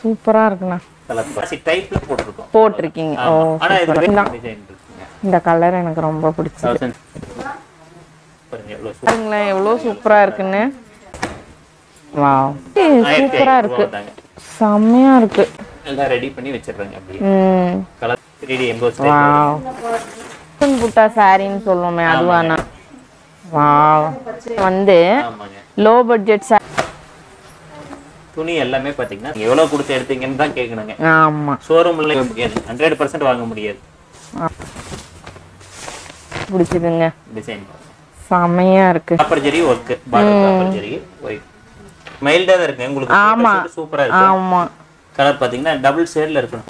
சூப்பரா இருக்குண்ணா கலர் டைப்ல போட்டிருக்கோம் போட்டிருக்கீங்க ஓ ஆனா இது சூப்பரா டிசைன் இருக்குங்க இந்த கலர் எனக்கு ரொம்ப பிடிச்சது தௌசண்ட் பாருங்க எவ்வளவு சூப்பர் பாருங்களேன் எவ்வளோ சூப்பரா இருக்குன்னு வாவ் ஆயிரத்தி சூப்பரா ஐநூறு இருக்கு ரூபா தாங்க செம்மையா இருக்கு எல்லாம் ரெடி பண்ணி வச்சிடுறாங்க அப்படியே ம் colour three D emboss wow புட்டா சாரின்னு சொல்லுவோமே அதுவாண்ணா வாவ் வந்து ஆமாங்க லோ பட்ஜெட் சாரி துணி எல்லாமே பாத்தீங்கன்னா நீங்க எவ்வளவு கொடுத்து எடுத்தீங்கன்னு தான் கேட்கணுங்க ஆமா ஷோரூம்ல ஹண்ட்ரட் பர்சன்ட் வாங்க முடியாது பிடிச்சதுங்க டிசைன் செம்மையா இருக்கு copper zari work border copper zari white மைல்டா தான் இருக்கு ஆமா. உங்களுக்கு சூப்பரா இருக்கு ஆமா கலர் பாத்தீங்கன்னா டபுள் ஷேட்ல இருக்கணும்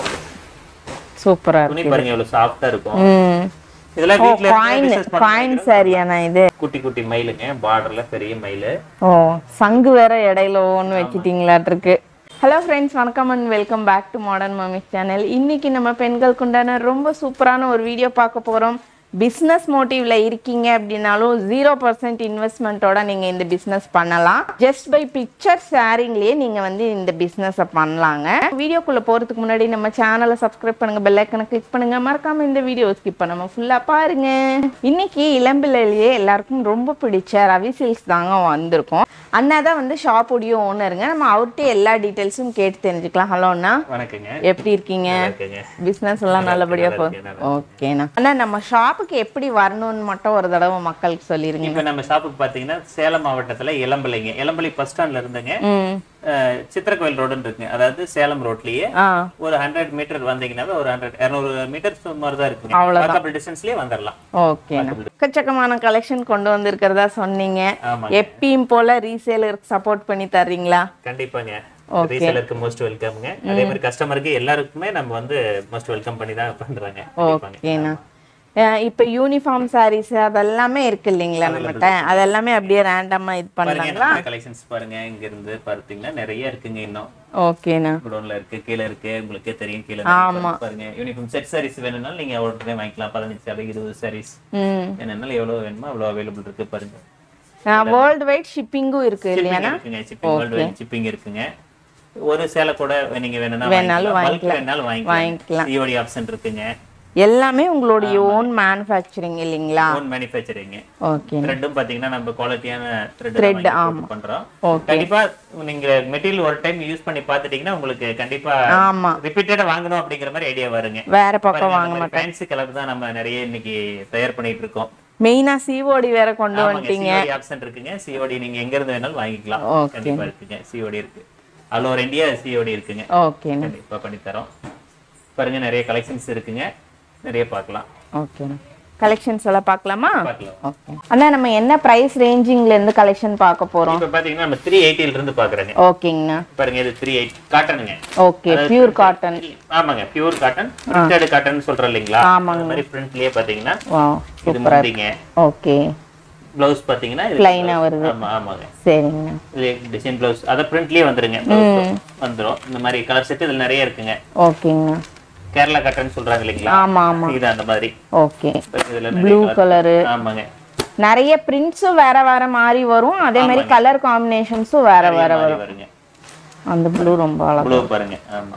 சூப்பரா இருக்கு துணி பாருங்க எவ்வளவு சாஃப்டா இருக்கும் ம் இதெல்லாம் வீட்ல காயின் இருந்து காயின் சாரியாண்ணா இது குட்டி குட்டி மயிலுங்க பார்டர்ல பெரிய மயிலு ஓ சங்கு வேற இடையில ஒன்று வச்சிட்டீங்களாட்டிருக்கு ஹலோ ஃப்ரெண்ட்ஸ் வணக்கம் and welcome back to Modern Mummies channel இன்னைக்கு நம்ம பெண்களுக்கு உண்டான ரொம்ப சூப்பரான ஒரு வீடியோ பார்க்க போகிறோம் பிஸ்னஸ் மோட்டிவ்ல இருக்கீங்க அப்படின்னாலும் ஜீரோ பர்சன்ட் இன்வெஸ்ட்மெண்ட்டோட நீங்கள் இந்த பிஸ்னஸ் பண்ணலாம் ஜஸ்ட் பை பிக்சர் ஷேரிங்லேயே நீங்கள் வந்து இந்த பிஸ்னஸை பண்ணலாங்க வீடியோக்குள்ளே போகிறதுக்கு முன்னாடி நம்ம சேனலை சப்ஸ்கிரைப் பண்ணுங்க பெல் ஐக்கனை கிளிக் பண்ணுங்க மறக்காம இந்த வீடியோ ஸ்கிப் பண்ணாம ஃபுல்லாக பாருங்க இன்னைக்கு இளம்பிள்ளையிலேயே எல்லாருக்கும் ரொம்ப பிடிச்ச ரவி சில்க்ஸ் தாங்க வந்திருக்கோம் அண்ணா தான் வந்து ஷாப்புடைய ஓனருங்க நம்ம அவர்கிட்ட எல்லா டீட்டெயில்ஸும் கேட்டு தெரிஞ்சுக்கலாம் ஹலோ அண்ணா வணக்கங்க எப்படி இருக்கீங்க இருக்குங்க பிஸ்னஸ் எல்லாம் நல்லபடியா நல்லா போகுது இருக்கேன், ஓகேண்ணா அண்ணா நம்ம ஷாப்புக்கு எப்படி வரணும்னு மட்டும் ஒரு தடவை மக்களுக்கு சொல்லிருங்க இப்ப நம்ம ஷாப்புக்கு பாத்தீங்கன்னா சேலம் மாவட்டத்துல இளம்பிள்ளைங்க இளம்பிள்ளை பஸ் ஸ்டாண்ட்ல இருந்துங்க ம் அஹ், சித்திரக்கோயில் ரோடுன்னு இருக்குங்க அதாவது சேலம் ரோட்லயே ஆ ஒரு ஹண்ட்ரட் மீட்டர் வந்தீங்கன்னாவே ஒரு ஹண்ட்ரட் இரநூறு மீட்டர் சுமார் தான் இருக்குங்க வாக்கபிள் டிஸ்டன்ஸ்லயே வந்துடலாம் ஓகேண்ணா எக்கச்சக்கமான கலெக்ஷன் கொண்டு வந்திருக்கிறதா சொன்னீங்க ஆமாங்க எப்பயும் போல ரீசேலருக்கு சப்போர்ட் பண்ணி தர்றீங்களா கண்டிப்பாங்க ரீசேலருக்கு மோஸ்ட் வெல்கம்ங்க அதே மாதிரி கஸ்டமருக்கு எல்லாருக்குமே நம்ம வந்து மோஸ்ட் வெல்கம் பண்ணி தான் பண்றாங்க கண்டிப்பாங்க. ஓகேண்ணா அஹ் இப்ப யூனிஃபார்ம் சாரீஸ் அதெல்லாமே இருக்கு இல்லைங்களா நம்மகிட்ட அதெல்லாமே அப்படியே ரேண்டமா இது பாருங்க பண்ணலாங்களா கலெக்ஷன்ஸ் பாருங்க இங்க இருந்து பார்த்தீங்கன்னா நிறைய இருக்குங்க இன்னும் ஓகேண்ணா குடோன்ல இருக்கு கீழே இருக்கு உங்களுக்கே தெரியும் கீழே ஆமா. பாருங்க யூனிஃபார்ம் செட் சாரீஸ் வேணும்னாலும் நீங்க உடனே வாங்கிக்கலாம் பதினஞ்சு சாரி இருபது சாரீஸ் ம் என்னன்னாலும் எவ்வளவு வேணுமோ அவ்வளவு அவைலபிள் இருக்கு பாருங்க வேர்ல்டு வைட் ஷிப்பிங்கும் இருக்கு Shipping இல்லையாண்ணா இருக்குங்க ஷிப்பிங் வேர்ல்டு வைட் ஷிப்பிங் இருக்குங்க ஒரு சேலை கூட நீங்க வேணும்னா வேணாலும் வாங்கிக்கலாம் பல்க் வேணாலும் வாங்கிக்கலாம் வாங்கிக்கலாம். சிஓடி ஆப்ஷன் இருக்குங்க எல்லாமே உங்களுடைய ஓன் மேனுஃபேக்சரிங் இல்லைங்களா ஓன் மேனுஃபேக்சரிங் ஓகே ரெண்டும் பாத்தீங்கன்னா நம்ம குவாலிட்டியான த்ரெட் Thread, ஆமா. பண்றோம் Okay. கண்டிப்பா நீங்க மெட்டீரியல் ஒரு டைம் யூஸ் பண்ணி பார்த்துட்டீங்கன்னா உங்களுக்கு கண்டிப்பா ஆமா ரிப்பீட்டடா வாங்கணும் அப்படிங்கிற மாதிரி ஐடியா வருங்க வேற பக்கம் வாங்க ஃபேன்சி கலர் தான் நம்ம நிறைய இன்னைக்கு தயார் பண்ணிட்டு இருக்கோம் மெயினா சிஓடி வேற கொண்டு வந்துட்டீங்க சிஓடி ஆப்ஷன் இருக்குங்க சிஓடி நீங்க எங்க இருந்து வேணாலும் வாங்கிக்கலாம் Okay. கண்டிப்பா இருக்குங்க சிஓடி இருக்கு ஆல் ஓவர் இந்தியா சிஓடி இருக்குங்க ஓகேண்ணா கண்டிப்பா பண்ணி தரோம் பாருங்க நிறைய கலெக்ஷன்ஸ் இருக்குங்க நிறைய பார்க்கலாம் ஓகேண்ணா கலெக்ஷன்ஸ் எல்லாம் பார்க்கலாமா பார்க்கலாம் ஓகே அண்ணா நம்ம என்ன பிரைஸ் ரேஞ்சிங்ல இருந்து கலெக்ஷன் பார்க்க போறோம் இப்ப பாத்தீங்கன்னா நம்ம த்ரீ எயிட்டில இருந்து பாக்குறேங்க ஓகேங்கண்ணா பாருங்க இது த்ரீ எயிட் காட்டனுங்க ஓகே பியூர் காட்டன் ஆமாங்க பியூர் காட்டன் பிரிண்டட் காட்டன் சொல்றோம் இல்லைங்களா ஆமாங்க. அந்த மாதிரி பிரிண்ட்லயே பாத்தீங்கன்னா வா இது முந்திங்க ஓகே பிளவுஸ் பாத்தீங்கன்னா இது Plain-ஆ வருது. ஆமா ஆமாங்க சரிங்கண்ணா இது டிசைன் பிளவுஸ் அத பிரிண்ட்லயே வந்துருங்க blouse வந்துரும் இந்த மாதிரி கலர் செட் இதுல நிறைய இருக்குங்க ஓகேங்கண்ணா கேரளா காட்டன் சொல்றாங்க இல்லைங்களா ஆமா ஆமா இது அந்த மாதிரி ஓகே இதுல ப்ளூ நிறைய colour- கலரு ஆமாங்க நிறைய பிரிண்ட்ஸும் வேற வேற மாதிரி வரும் அதே மாதிரி கலர் காம்பினேஷன்ஸும் வேற வேற மாதிரி வரும் வருங்க அந்த ப்ளூ ரொம்ப அழகா ப்ளூ பாருங்க ஆமா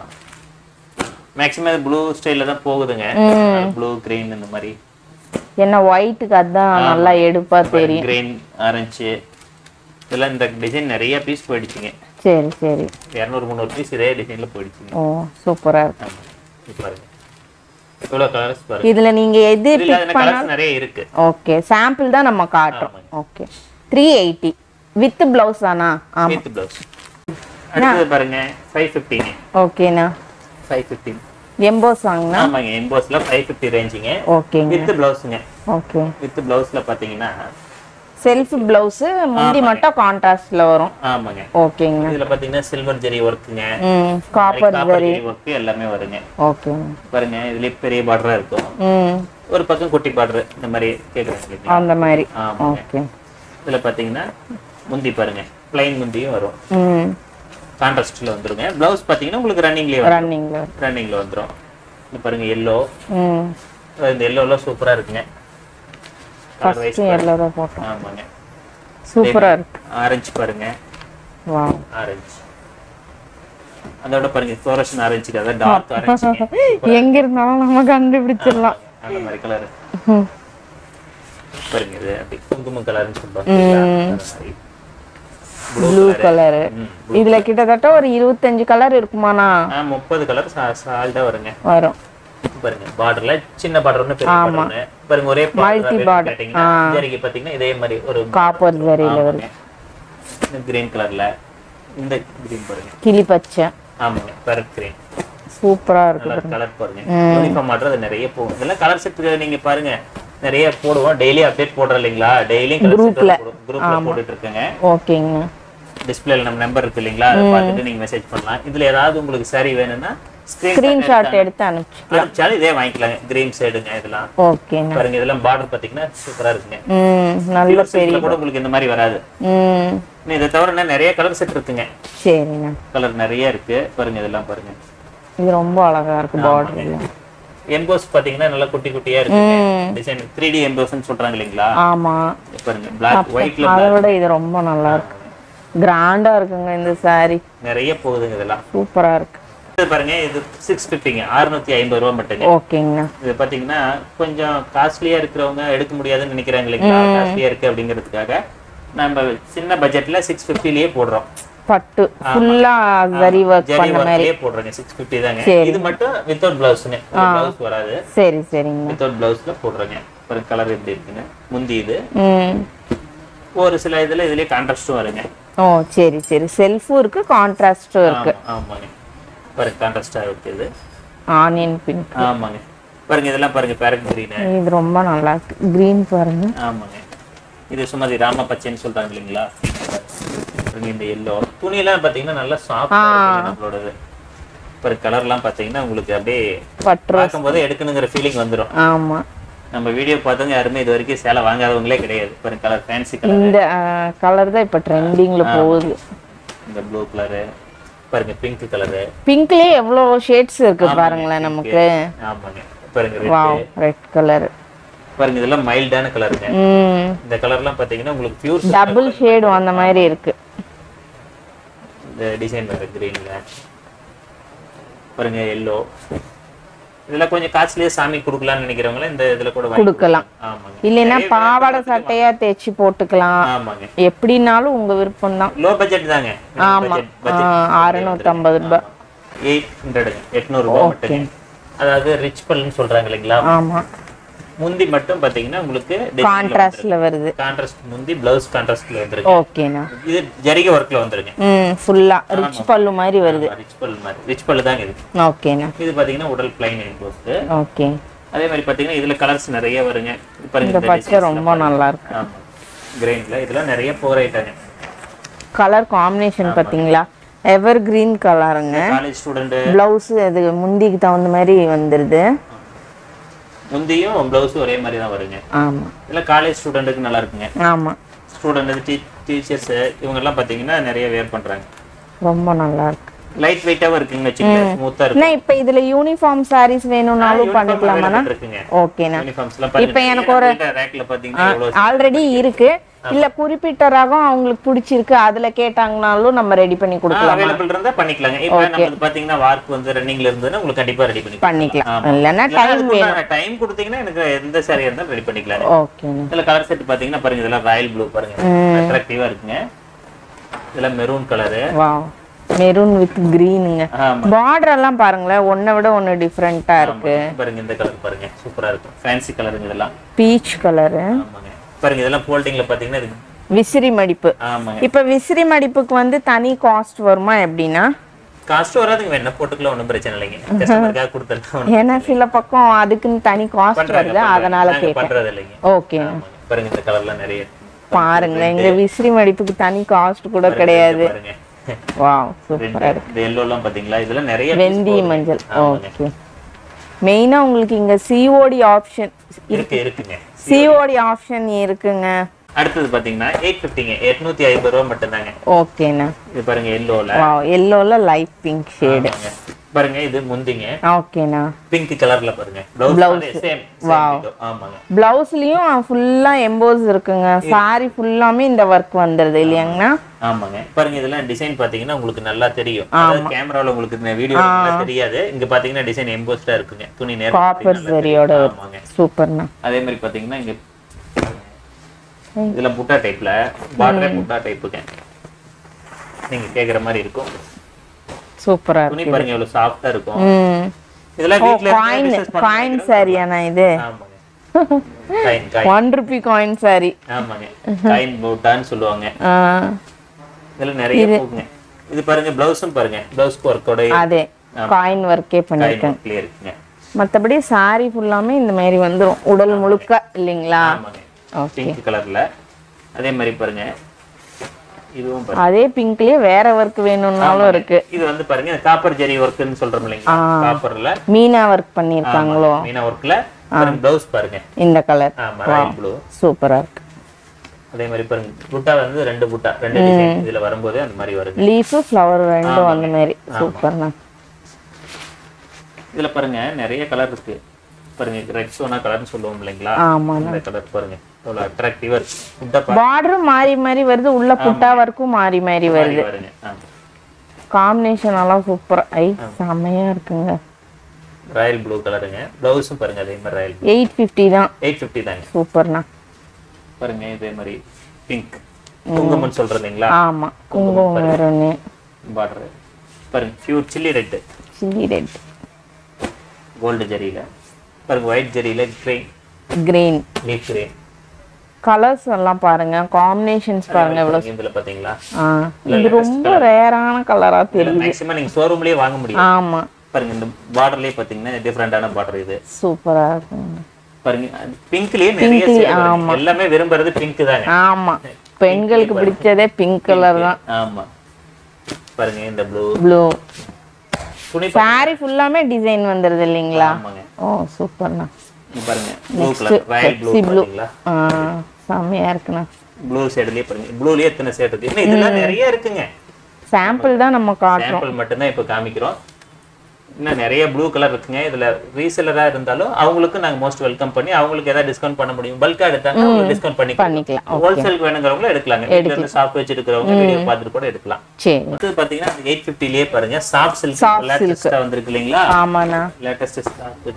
மேக்ஸிமம் ப்ளூ ஸ்டைல்ல தான் போகுதுங்க ப்ளூ கிரீன் இந்த மாதிரி என்ன ஒயிட்டுக்கு அதான் நல்லா எடுப்பா தெரியும் கிரீன் ஆரஞ்சு இதெல்லாம் இந்த டிசைன் நிறைய பீஸ் போயிடுச்சுங்க சரி சரி இரநூறு முந்நூறு பீஸ் இதே டிசைன்ல போயிடுச்சுங்க ஓ சூப்பரா இருக்கு ஆமா இது பாருங்க இவ்வளோ கலர்ஸ் பாருங்க இதுல நீங்க எது இதுல அந்த கலர்ஸ் நிறைய இருக்கு ஓகே சாம்பிள் தான் நம்ம காட்டுறோம் okay three eighty with blouse தானா ஆமா வித் பிளவுஸ் அடுத்தது பாருங்க ஃபைவ் ஃபிஃப்டிங்க ஓகேண்ணா ஃபைவ் ஃபிஃப்டின் எம்போஸ் வாங்கினா ஆமாங்க எம்போஸ்ல ஃபைவ் ஃபிஃப்டி ரேஞ்சுங்க ஓகேங்க வித் பிளவுஸுங்க ஓகே வித் பிளவுஸ்ல பாத்தீங்கன்னா செல்ஃப் பிளவுஸ் முந்தி மட்டும் கான்ட்ராஸ்ட்ல வரும் ஆமாங்க ஓகேங்க இதுல பாத்தீங்கன்னா சில்வர் ஜெரி ஒர்க்குங்க ம் காப்பர் காப்பர் ஜெரி ஒர்க் எல்லாமே வருங்க ஓகேங்க பாருங்க இதுலயே பெரிய பார்டரா இருக்கும் ம் ஒரு பக்கம் குட்டி பார்டர் இந்த மாதிரி கேக்குறாங்க அந்த மாதிரி ஆமாங்க ஓகே இதுல பாத்தீங்கன்னா முந்தி பாருங்க பிளைன் முந்தியும் வரும் ம் கான்ட்ராஸ்ட்ல வந்துருங்க பிளவுஸ் பாத்தீங்கன்னா உங்களுக்கு ரன்னிங்லயே வரும் ரன்னிங்ல ரன்னிங்ல வந்துரும் இது பாருங்க எல்லோ ம் இந்த எல்லோலாம் சூப்பரா இருக்குங்க கலர் வைஸ் ஃபர்ஸ்ட் எல்லோ தான் போட்டோம் ஆமாங்க சூப்பரா இருக்கு ஆரஞ்சு பாருங்க வா ஆரஞ்சு அதோட பாருங்க ஃப்ளோரஷன் ஆரஞ்சு அதாவது டார்க் ஆரஞ்சு எங்க இருந்தாலும் நம்ம கண்டுபிடிச்சிடலாம் அந்த மாதிரி கலர் ம். பாருங்க இது அப்படி குங்கும கலர்னு சொல்லுவாங்க ப்ளூ கலரு இதுல கிட்டத்தட்ட ஒரு இருபத்தஞ்சு கலர் இருக்குமாண்ணா முப்பது கலர் சால்டா வருங்க வரும் பாருங்க பார்டர்ல சின்ன பார்டர் ஒண்ணு பெரிய பார்டர் ஒண்ணு பாருங்க ஒரே Multi பார்டர் border. கேட்டீங்கன்னா ஜரிகை பாத்தீங்கன்னா இதே மாதிரி ஒரு காப்பர் ஜரியில வரும் கிரீன் கலர்ல இந்த கிரீன் பாருங்க கிளி பச்சை ஆமாங்க பேரட் கிரீன் சூப்பரா இருக்கு கலர் கலர் பாருங்க யூனிஃபார்ம் மாட்டுறது நிறைய போகும் இதெல்லாம் கலர் செட் நீங்க பாருங்க நிறைய போடுவோம் டெய்லி அப்டேட் போடுறோம் இல்லைங்களா டெய்லி குரூப்ல குரூப்ல போட்டுட்டு இருக்கேங்க ஓகேங்க டிஸ்பிளேல நம்ம நம்பர் இருக்கு இல்லைங்களா அதை பார்த்துட்டு நீங்க மெசேஜ் பண்ணலாம் இதுல ஏதாவது உங்களுக்கு சரி வேணும்னா ஸ்கிரீன் ஸ்கிரீன்ஷாட் எடுத்து அனுப்பிச்சு அனுப்பிச்சாலும் இதே வாங்கிக்கலாங்க கிரீன் சைடுங்க இதெல்லாம் ஓகேண்ணா பாருங்க இதெல்லாம் பார்டர் பாத்தீங்கன்னா சூப்பரா இருக்குங்க ம் நல்ல Pure silk ல கூட உங்களுக்கு இந்த மாதிரி வராது ம் இன்னும் இதை தவிர இன்னும் நிறைய கலர் செட் இருக்குங்க சரிண்ணா கலர் நிறைய இருக்கு பாருங்க இதெல்லாம் பாருங்க இது ரொம்ப அழகா இருக்கு பார்டர்ல எம்போஸ் பாத்தீங்கன்னா நல்லா குட்டி குட்டியா இருக்கு டிசைன் த்ரீ டி எம்போஸ்ன்னு சொல்றாங்க இல்லைங்களா ஆமா பாருங்க பிளாக் ஒயிட்ல அதை விட இது ரொம்ப நல்லா இருக்கு கிராண்டா இருக்குங்க இந்த saree நிறைய போகுதுங்க இதெல்லாம் சூப்பரா இருக்கு இது பாருங்க இது சிக்ஸ் ஃபிஃப்டிங்க அறுநூத்தி ஐம்பது ரூபா மட்டுங்க ஓகேங்கண்ணா இது பாத்தீங்கன்னா கொஞ்சம் காஸ்ட்லியா இருக்கிறவங்க எடுக்க முடியாதுன்னு நினைக்கிறாங்க இல்லைங்களா காஸ்ட்லியா இருக்கு அப்படிங்கிறதுக்காக நம்ம சின்ன பட்ஜெட்ல சிக்ஸ் ஃபிஃப்டிலேயே போடுறோம் பட்டு ஃபுல்லா ஜரி ஒர்க் ஜரி பண்ண மாதிரி ஒர்க்லயே போடுறோங்க சிக்ஸ் ஃபிஃப்டி தாங்க இது மட்டும் வித்தவுட் பிளவுஸ்ங்க பிளவுஸ் வராது சரி சரிங்க வித்தவுட் பிளவுஸ்ல போடுறேங்க பாருங்க கலர் எப்படி இருக்குங்க முந்தி இது ம் ஒரு சில இதுல இதுலயே கான்ட்ராஸ்டும் வருங்க ஓ சரி சரி செல்ஃபும் இருக்கு கான்ட்ராஸ்டும் இருக்கு ஆமா, ஆமாங்க பாருங்க கான்ட்ராஸ்டா இருக்கு இது ஆனியன் பிங்க் ஆமாங்க பாருங்க இதெல்லாம் பாருங்க பேரட் கிரீன் இது ரொம்ப நல்லா இருக்கு கிரீன் பாருங்க ஆமாங்க இது சுமதி ராம பச்சைன்னு சொல்றாங்க இல்லைங்களா பாருங்க இந்த எல்லோ துணியெல்லாம் பாத்தீங்கன்னா நல்லா சாஃப்டா இருக்கு நம்மளோடது பாருங்க கலர்லாம் பாத்தீங்கன்னா உங்களுக்கு அப்படியே பட்டு பார்க்கும்போது எடுக்கணுங்கிற ஃபீலிங் வந்துடும் ஆமா நம்ம வீடியோ பார்த்தவங்க யாருமே இது வரைக்கும் சேலை வாங்காதவங்களே கிடையாது பாருங்க கலர் ஃபேன்சி கலர் இந்த கலர் தான் இப்ப ட்ரெண்டிங்ல போகுது இந்த ப்ளூ கலரு பாருங்க பிங்க் கலரு பிங்க்லயே எவ்வளவு ஷேட்ஸ் இருக்கு பாருங்களேன் நமக்கு ஆமாங்க பாருங்க red. வாவ் ரெட் கலர் பாருங்க இதெல்லாம் மைல்டான கலருங்க ம் இந்த கலர்லாம் பாத்தீங்கன்னா உங்களுக்கு பியூர் டபுள் ஷேடு அந்த மாதிரி இருக்கு இந்த டிசைன் வேற கிரீன்ல பாருங்க எல்லோ இதெல்லாம் கொஞ்சம் காசுலயே சாமி கொடுக்கலாம்னு நினைக்கிறவங்கள இந்த இதுல கூட வாங்கி கொடுக்கலாம் ஆமாங்க இல்லைன்னா பாவாடை சட்டையா தேய்ச்சி போட்டுக்கலாம் ஆமாங்க எப்படினாலும் உங்க விருப்பம் தான் லோ பட்ஜெட் தாங்க ஆமா அறுநூத்தி ஐம்பது ரூபாய் எயிட் ஹண்ட்ரடுங்க எட்நூறு ரூபாய் மட்டும் அதாவது ரிச் பல்லுன்னு சொல்றாங்க இல்லைங்களா ஆமா முந்தி மட்டும் பாத்தீங்கன்னா உங்களுக்கு கான்ட்ராஸ்ட்ல வருது கான்ட்ராஸ்ட் முந்தி பிளவுஸ் கான்ட்ராஸ்ட்ல வந்துருங்க ஓகேண்ணா இது ஜரிகை ஒர்க்ல வந்துருங்க ம் ஃபுல்லா ரிச் பல்லு மாதிரி வருது ரிச் பல்லு மாதிரி ரிச் பல்லு தாங்க இது ஓகேண்ணா இது பாத்தீங்கன்னா உடல் பிளைன் எம்போஸ்ட் ஓகே அதே மாதிரி பாத்தீங்கன்னா இதுல கலர்ஸ் நிறைய வருங்க இது பாருங்க இந்த இந்த பச்சை ரொம்ப நல்லா இருக்கு ஆமா கிரெயின்ல இதெல்லாம் நிறைய போர் ஐட்டாங்க கலர் காம்பினேஷன் பாத்தீங்களா எவர் கிரீன் கலருங்க காலேஜ் ஸ்டூடெண்ட் பிளவுஸ் அது முந்திக்கு தகுந்த மாதிரி வந்துருது முந்தியும் பிளவுஸும் ஒரே மாதிரி தான் வருங்க ஆமா இதெல்லாம் காலேஜ் ஸ்டூடெண்ட்டுக்கு நல்லா இருக்குங்க ஆமா ஸ்டூடெண்ட் டீ டீச்சர்ஸ் இவங்க எல்லாம் பாத்தீங்கன்னா நிறைய வேர் பண்றாங்க ரொம்ப நல்லா இருக்கு லைட் வெயிட்டாவும் இருக்குங்க வச்சுக்கோங்க ஸ்மூத்தா இருக்கும் அண்ணா இப்ப இதுல யூனிஃபார்ம் சாரீஸ் வேணும்னாலும் பண்ணிக்கலாமாண்ணா இருக்குங்க ஓகேண்ணா யூனிஃபார்ம்ஸ் எல்லாம் இப்ப எனக்கு ஒரு ரேக்ல பாத்தீங்கன்னா எவ்வளவு ஆல்ரெடி இருக்கு இல்ல குறிப்பிட்ட ரகம் அவங்களுக்கு பிடிச்சிருக்கு அதுல கேட்டாங்கனாலும் நம்ம ரெடி பண்ணி கொடுக்கலாம் அவைலபிள் இருந்தா பண்ணிக்கலாங்க இப்போ நமக்கு பாத்தீங்கன்னா வார்க் வந்து ரன்னிங்ல இருந்ததுன்னா உங்களுக்கு கண்டிப்பா ரெடி பண்ணி பண்ணிக்கலாம் இல்லைன்னா டைம் டைம் கொடுத்தீங்கன்னா எனக்கு எந்த சாரி இருந்தாலும் ரெடி பண்ணிக்கலாம் ஓகேண்ணா இதுல கலர் செட் பாத்தீங்கன்னா பாருங்க இதெல்லாம் ராயல் ப்ளூ பாருங்க அட்ராக்டிவா இருக்குங்க இதெல்லாம் maroon colour wow maroon with கிரீனுங்க ஆமா பார்டர் எல்லாம் பாருங்களேன் ஒன்னை விட ஒன்னு டிஃப்ரெண்டா இருக்கு பாருங்க இந்த கலர் பாருங்க சூப்பரா இருக்கும் ஃபேன்சி கலருங்க இதெல்லாம் பீச் கலரு ஆமாங்க பாருங்க இதெல்லாம் ஃபோல்டிங்ல பாத்தீங்கன்னா இது விசிறி மடிப்பு ஆமாங்க இப்ப விசிறி மடிப்புக்கு வந்து தனி காஸ்ட் வருமா எப்படின்னா காஸ்ட் வராதுங்க வேணா போட்டுக்கலாம் ஒண்ணும் பிரச்சனை இல்லைங்க கஸ்டமருக்காக கொடுத்துருக்கோம் ஏன்னா சில பக்கம் அதுக்குன்னு தனி காஸ்ட் வருது அதனால கேட்டேன் பண்றது இல்லைங்க ஓகே ஆமாங்க. பாருங்க இந்த கலர்லாம் நிறைய இருக்கு. பாருங்க இங்க விசிறி மடிப்புக்கு தனி காஸ்ட் கூட கிடையாது பாருங்க வாவ் சூப்பரா இருக்கு இந்த எல்லோ எல்லாம் பாத்தீங்களா இதெல்லாம் நிறைய வெந்தய மஞ்சள் ஓகே மெயினா உங்களுக்கு இங்க சிஓடி ஆப்ஷன் இருக்கு இருக்குங்க சிஓடி ஆப்ஷன் இருக்குங்க அடுத்தது பாத்தீங்கன்னா எயிட் பிப்டிங்க எட்நூத்தி ஐம்பது ரூபா மட்டும்தாங்க ஓகேண்ணா இது பாருங்க எல்லோல வாவ் எல்லோல லைட் பிங்க் ஷேடு பாருங்க இது முந்திங்க ஓகேண்ணா பிங்க் கலர்ல பாருங்க பிளவுஸ் சேம் ஆமாங்க பிளவுஸ்லயும் ஃபுல்லா எம்போஸ் இருக்குங்க சாரி ஃபுல்லாமே இந்த ஒர்க் வந்துருது இல்லையாங்கண்ணா ஆமாங்க பாருங்க இதெல்லாம் டிசைன் பாத்தீங்கன்னா உங்களுக்கு நல்லா தெரியும் அதாவது கேமரால உங்களுக்கு இந்த வீடியோ தெரியாது இங்க பாத்தீங்கன்னா டிசைன் எம்போஸ்டா இருக்குங்க துணி நேரம் காப்பர் சரியோட ஆமாங்க சூப்பர்ண்ணா அதே மாதிரி பாத்தீங்கன்னா இங்க இதுல புட்டா டைப்ல பார்டரே புட்டா டைப்புங்க நீங்க கேக்குற மாதிரி இருக்கும் சூப்பரா இருக்கு துணி பாருங்க எவ்வளவு சாஃப்டா இருக்கும் ம் இதெல்லாம் வீட்ல காயின் காயின் சாரியாண்ணா இது ஆமாங்க coin coin one rupee coin sari ஆமாங்க காயின் பூட்டான்னு சொல்லுவாங்க இதுல நிறைய போகுங்க இது பாருங்க பிளவுஸும் பாருங்க பிளவுஸ்க்கு ஒர்க்கோட அதே காயின் ஒர்க்கே பண்ணிருக்கேன் கிளியர் இருக்குங்க மத்தபடி சாரி ஃபுல்லாமே இந்த மாதிரி வந்துரும் உடல் முழுக்க இல்லைங்களா ஆமாங்க ஓகே பிங்க் கலர்ல அதே மாதிரி பாருங்க இதுவும் பாருங்க அதே பிங்க்லயே வேற ஒர்க் வேணும்னாலும் இருக்கு இது வந்து பாருங்க காப்பர் ஜெரி ஒர்க்னு சொல்றோம் இல்லைங்களா காப்பர்ல மீனா ஒர்க் பண்ணிருக்காங்களோ மீனா ஒர்க்ல பிளவுஸ் பாருங்க இந்த கலர் ஆமா ராயல் ப்ளூ சூப்பரா இருக்கு அதே மாதிரி பாருங்க புட்டா வந்து ரெண்டு புட்டா ரெண்டு டிசைன் இதுல வரும்போதே அந்த மாதிரி வருங்க லீஃபு ஃப்ளவர் ரெண்டும் அந்த மாதிரி சூப்பர்ண்ணா இதுல பாருங்க நிறைய கலர் இருக்கு பாருங்க ரெட் சோனா கலர்னு சொல்லுவோம் இல்லைங்களா ஆமாண்ணா இந்த கலர் பாருங்க எவ்வளவு அட்ராக்டிவா இருக்கு புட்டா பார்டரும் மாறி மாறி வருது உள்ள புட்டா ஒர்க்கும் மாறி மாறி வருது பாருங்க பாருங்க ஆமா காம்பினேஷன் எல்லாம் சூப்பரா ஐ செம்மையா இருக்குங்க ராயல் ப்ளூ கலருங்க பிளவுஸும் பாருங்க அதே மாதிரி ராயல் எயிட் ஃபிஃப்டி தான் எயிட் ஃபிஃப்டி தாங்க சூப்பர்ண்ணா பாருங்க இதே மாதிரி பிங்க் குங்குமம்னு சொல்றது இல்லைங்களா ஆமா குங்குமம் வரும்னு பார்டர் பாருங்க pure chilli red chilli red gold ஜரியில பாருங்க ஒயிட் ஜரியில green green leaf green colours எல்லாம் பாருங்க காம்பினேஷன்ஸ் பாருங்க எவ்வளவு இதுல பாத்தீங்களா ஆ இது ரொம்ப ரேரான கலரா தெரியும் மேக்ஸிமம் நீங்க ஷோரூம்லயே வாங்க முடியும் ஆமா பாருங்க இந்த பார்டர்லயே பாத்தீங்கன்னா டிஃப்ரெண்டான பார்டர் இது சூப்பரா இருக்குங்க பாருங்க பிங்க்லயே நிறைய shade வருங்க. எல்லாமே விரும்புறது பிங்க் தாங்க ஆமா பெண்களுக்கு பிடிச்சதே பிங்க் கலர் தான் ஆமா பாருங்க இந்த ப்ளூ ப்ளூ துணி சாரி ஃபுல்லாமே டிசைன் வந்துருது இல்லைங்களா ஆமாங்க ஓ சூப்பர்ண்ணா இங்க பாருங்க ப்ளூ கலர் ராயல் ப்ளூ பாத்தீங்களா ஆ செம்மையா இருக்குண்ணா ப்ளூ ஷேட்லயே பாருங்க ப்ளூலயே எத்தனை ஷேட் இருக்கு இன்னும் இதெல்லாம் நிறைய இருக்குங்க சாம்பிள் தான் நம்ம காட்டுறோம் சாம்பிள் மட்டும்தான் இப்போ காமிக்கிறோம் இன்னும் நிறைய ப்ளூ கலர் இருக்குங்க இதுல ரீசெலரா இருந்தாலும் அவங்களுக்கு நாங்க மோஸ்ட் வெல்கம் பண்ணி அவங்களுக்கு ஏதாவது டிஸ்கவுண்ட் பண்ண முடியும் பல்கா எடுத்தாங்க டிஸ்கவுண்ட் பண்ணி பண்ணிக்கலாம் ஹோல்சேலுக்கு வேணுங்கிறவங்களும் எடுக்கலாங்க வீட்ல இருந்து ஷாப் வச்சிருக்கிறவங்க வீடியோ பார்த்துட்டு கூட எடுக்கலாம் சரி அடுத்து பாத்தீங்கன்னா எயிட் ஃபிஃப்டிலேயே பாருங்க சாஃப்ட் சில்க் லேட்டஸ்டா வந்திருக்கு இல்லைங்களா ஆமாண்ணா லேட்டஸ்ட் ஸ்டாக்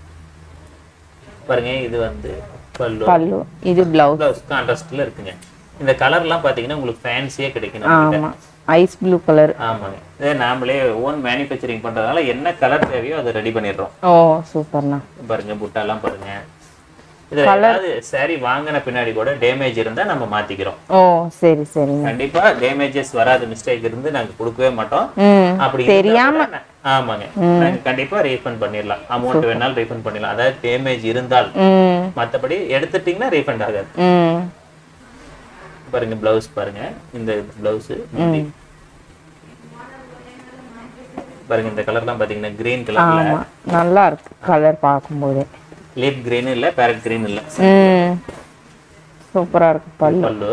பாருங்க இது வந்து பல்லு பல்லு இது பிளவுஸ் பிளவுஸ் கான்ட்ராஸ்ட்ல இருக்குங்க இந்த கலர்லாம் பாத்தீங்கன்னா உங்களுக்கு ஃபேன்சியே கிடைக்கும் நம்மகிட்ட. ஆமா ஐஸ் ப்ளூ கலர் ஆமாங்க இதே நாமளே ஓன் மேனுஃபேக்சரிங் பண்றதுனால என்ன கலர் தேவையோ அதை ரெடி பண்ணிடுறோம் ஓ சூப்பர்ண்ணா பாருங்க புட்டாலாம் பாருங்க இது ஏதாவது சாரி வாங்கின பின்னாடி கூட டேமேஜ் இருந்தா நம்ம மாத்திக்கிறோம் ஓ சரி சரிங்க கண்டிப்பா டேமேஜஸ் வராத மிஸ்டேக் இருந்து நாங்க கொடுக்கவே மாட்டோம் ம் அப்படி தெரியாம ஆமாங்க நாங்க கண்டிப்பா ரீஃபண்ட் பண்ணிடலாம் அமௌண்ட் வேணாலும் ரீஃபண்ட் பண்ணிடலாம் அதாவது டேமேஜ் இருந்தால் ம் மத்தபடி எடுத்துட்டீங்கன்னா ரீஃபண்ட் ஆகாது ம் பாருங்க பிளவுஸ் பாருங்க இந்த பிளவுஸ் பாருங்க இந்த கலர்லாம் பாத்தீங்கன்னா கிரீன் கலர்ல ஆமா நல்லா இருக்கு கலர் பார்க்கும்போதே லீப் கிரீன் இல்ல பேரட் கிரீன் இல்ல ம் சூப்பரா இருக்கு பல்லு பல்லு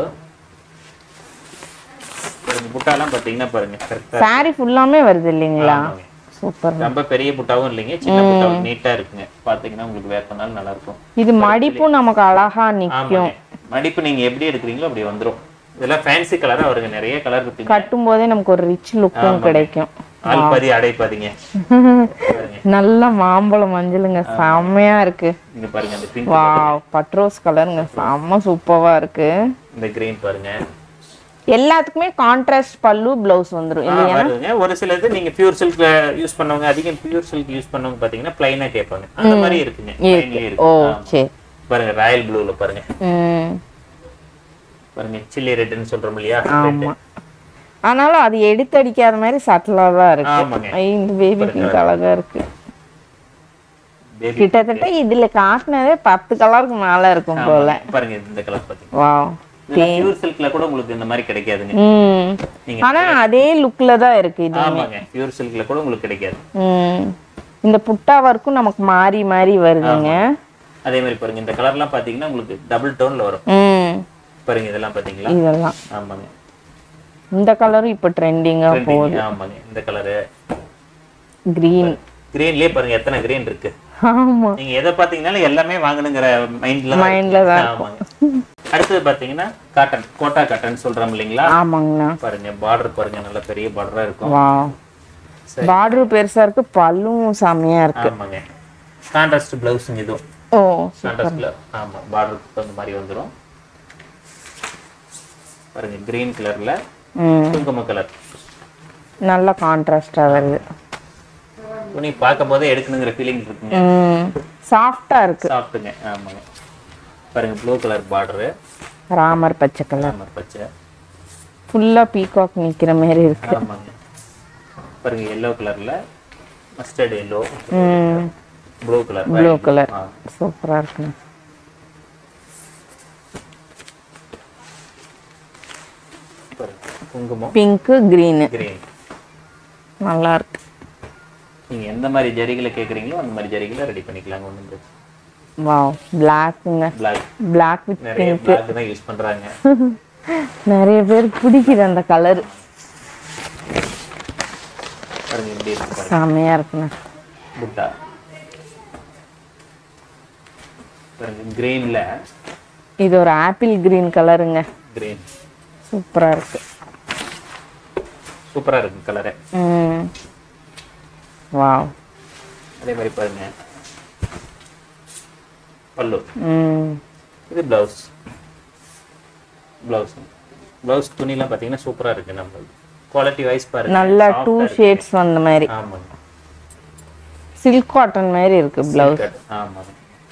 பாருங்க புட்டாலாம் பாத்தீங்கன்னா பாருங்க கரெக்டா சாரி ஃபுல்லாமே வருது இல்லைங்களா சூப்பர் ரொம்ப பெரிய புட்டாவும் இல்லைங்க சின்ன புட்டாவும் நீட்டா இருக்குங்க பாத்தீங்கன்னா உங்களுக்கு வேர் பண்ணாலும் நல்லா இருக்கும் இது மடிப்பும் நமக்கு அழகா நிக்கும் ஆமாங்க மடிப்பு நீங்க எப்படி எடுக்கிறீங்களோ அப்படி வந்துரும் இதெல்லாம் ஃபேன்சி கலரா வருங்க நிறைய கலர் இருக்குங்க கட்டும் போதே நமக்கு ஒரு ரிச் லுக்கும் கிடைக்கும் ஆல்பாதி அடைப்பாதிங்க பாருங்க நல்ல மாம்பழம் மஞ்சளுங்க செம்மையா இருக்கு இங்க பாருங்க அந்த பிங்க் வா பட்ரோஸ் கலருங்க செம்ம சூப்பரா இருக்கு இந்த கிரீன் பாருங்க எல்லாத்துக்குமே கான்ட்ராஸ்ட் பல்லு பிளவுஸ் வந்துரும் ஆ, வருதுங்க ஒரு சில இது நீங்க பியூர் சில்க் யூஸ் பண்ணவங்க அதிகம் பியூர் சில்க் யூஸ் பண்ணவங்க பாத்தீங்கன்னா பிளைனா கேட்பாங்க அந்த மாதிரி இருக்குங்க பிளைன்லயே ஓ இருக்கு ஆமா. சரி பாருங்க ராயல் ப்ளூல பாருங்க ம் பாருங்க சில்லி ரெட்னு சொல்றோம் இல்லையா ஆமா ஆனாலும் அது எடுத்து அடிக்காத மாதிரி சட்டலா தான் இருக்கு ஆமாங்க ஐ, இந்த பேபி பிங்க் அழகா இருக்கு பேபி கிட்டத்தட்ட இதுல காட்டினதே பத்து கலருக்கு மேல இருக்கும் போல பாருங்க இந்த கலர் பாத்தீங்க வாவ் பியூர் சில்க்ல கூட உங்களுக்கு இந்த மாதிரி கிடைக்காதுங்க ம் நீங்க ஆனா அதே லுக்ல தான் இருக்கு இது ஆமாங்க பியூர் சில்க்ல கூட உங்களுக்கு கிடைக்காது ம் இந்த புட்டா ஒர்க்கும் நமக்கு மாறி மாறி வருதுங்க அதே மாதிரி பாருங்க இந்த கலர்லாம் பாத்தீங்கன்னா உங்களுக்கு டபுள் டோன்ல வரும் ம் பாருங்க இதெல்லாம் பாத்தீங்களா இதெல்லாம் ஆமாங்க இந்த கலரும் இப்ப ட்ரெண்டிங்கா Trending. ஆமாங்க இந்த கலரு கிரீன் கிரீன்லயே பாருங்க எத்தனை கிரீன் இருக்கு ஆமா நீங்க எதை பாத்தீங்கன்னாலும் எல்லாமே வாங்கணுங்கிற மைண்ட்ல Mindல தான் ஆமாங்க அடுத்தது பாத்தீங்கன்னா காட்டன் கோட்டா காட்டன் சொல்றோம் இல்லைங்களா ஆமாங்கண்ணா பாருங்க பார்டர் பாருங்க நல்ல பெரிய பார்டரா இருக்கும் வா சரி. பார்டர் பெருசா இருக்கு பல்லும் செமையா இருக்கு ஆமாங்க கான்ட்ராஸ்ட் பிளவுஸுங்க இதுவும் ஓ கான்ட்ராஸ்ட்ல ஆமா பார்டருக்கு தகுந்த மாதிரி வந்துரும் பாருங்க கிரீன் கலர்ல ம் குங்கும கலர் நல்ல கான்ட்ராஸ்டா வருது துணி பார்க்கும் போதே எடுக்கணுங்கிற ஃபீலிங் இருக்குங்க ம் சாஃப்டா இருக்கு சாப்பிட்டுங்க ஆமாங்க பாருங்க ப்ளூ கலர் பார்டரு ராமர் பச்சை கலர் ஆமாம் பச்சை ஃபுல்லா பீகாக் நிக்கிற மாதிரி இருக்கு ஆமாங்க பாருங்க எல்லோ கலர்ல மஸ்டர்ட் எல்லோ ம் ப்ளூ கலர் ப்ளூ கலர் சூப்பரா இருக்குண்ணா பாருங்க குங்குமம் பிங்க்கு கிரீனு கிரீன் நல்லா இருக்கு நீங்க எந்த மாதிரி ஜரிகளை கேக்குறீங்களோ அந்த மாதிரி ஜரிகளை ரெடி பண்ணிக்கலாங்க ஒன்றும் பிரச்சனை வாவ் பிளாக்குங்க பிளாக் பிளாக் வித் நிறைய பிளாக் தான் யூஸ் பண்றாங்க நிறைய பேர் பிடிக்குது அந்த கலர் பாருங்க இப்படி இருக்கு பாருங்க செமையா இருக்குண்ணா புட்டா பாருங்க கிரீன்ல இது ஒரு ஆப்பிள் கிரீன் கலருங்க கிரீன் சூப்பரா இருக்கு சூப்பரா இருக்கு கலரு ம் வாவ் அதே மாதிரி பாருங்க பல்லு ம் இது பிளவுஸ் பிளவுஸ் பிளவுஸ் துணிலாம் பார்த்தீங்கன்னா சூப்பரா இருக்கு நம்மளுக்கு குவாலிட்டி வைஸ் பாருங்க நல்லா டூ ஷேட்ஸ் வந்த மாதிரி ஆமாங்க சில்க் காட்டன் மாதிரி இருக்கு பிளவுஸ் Cut. ஆமாங்க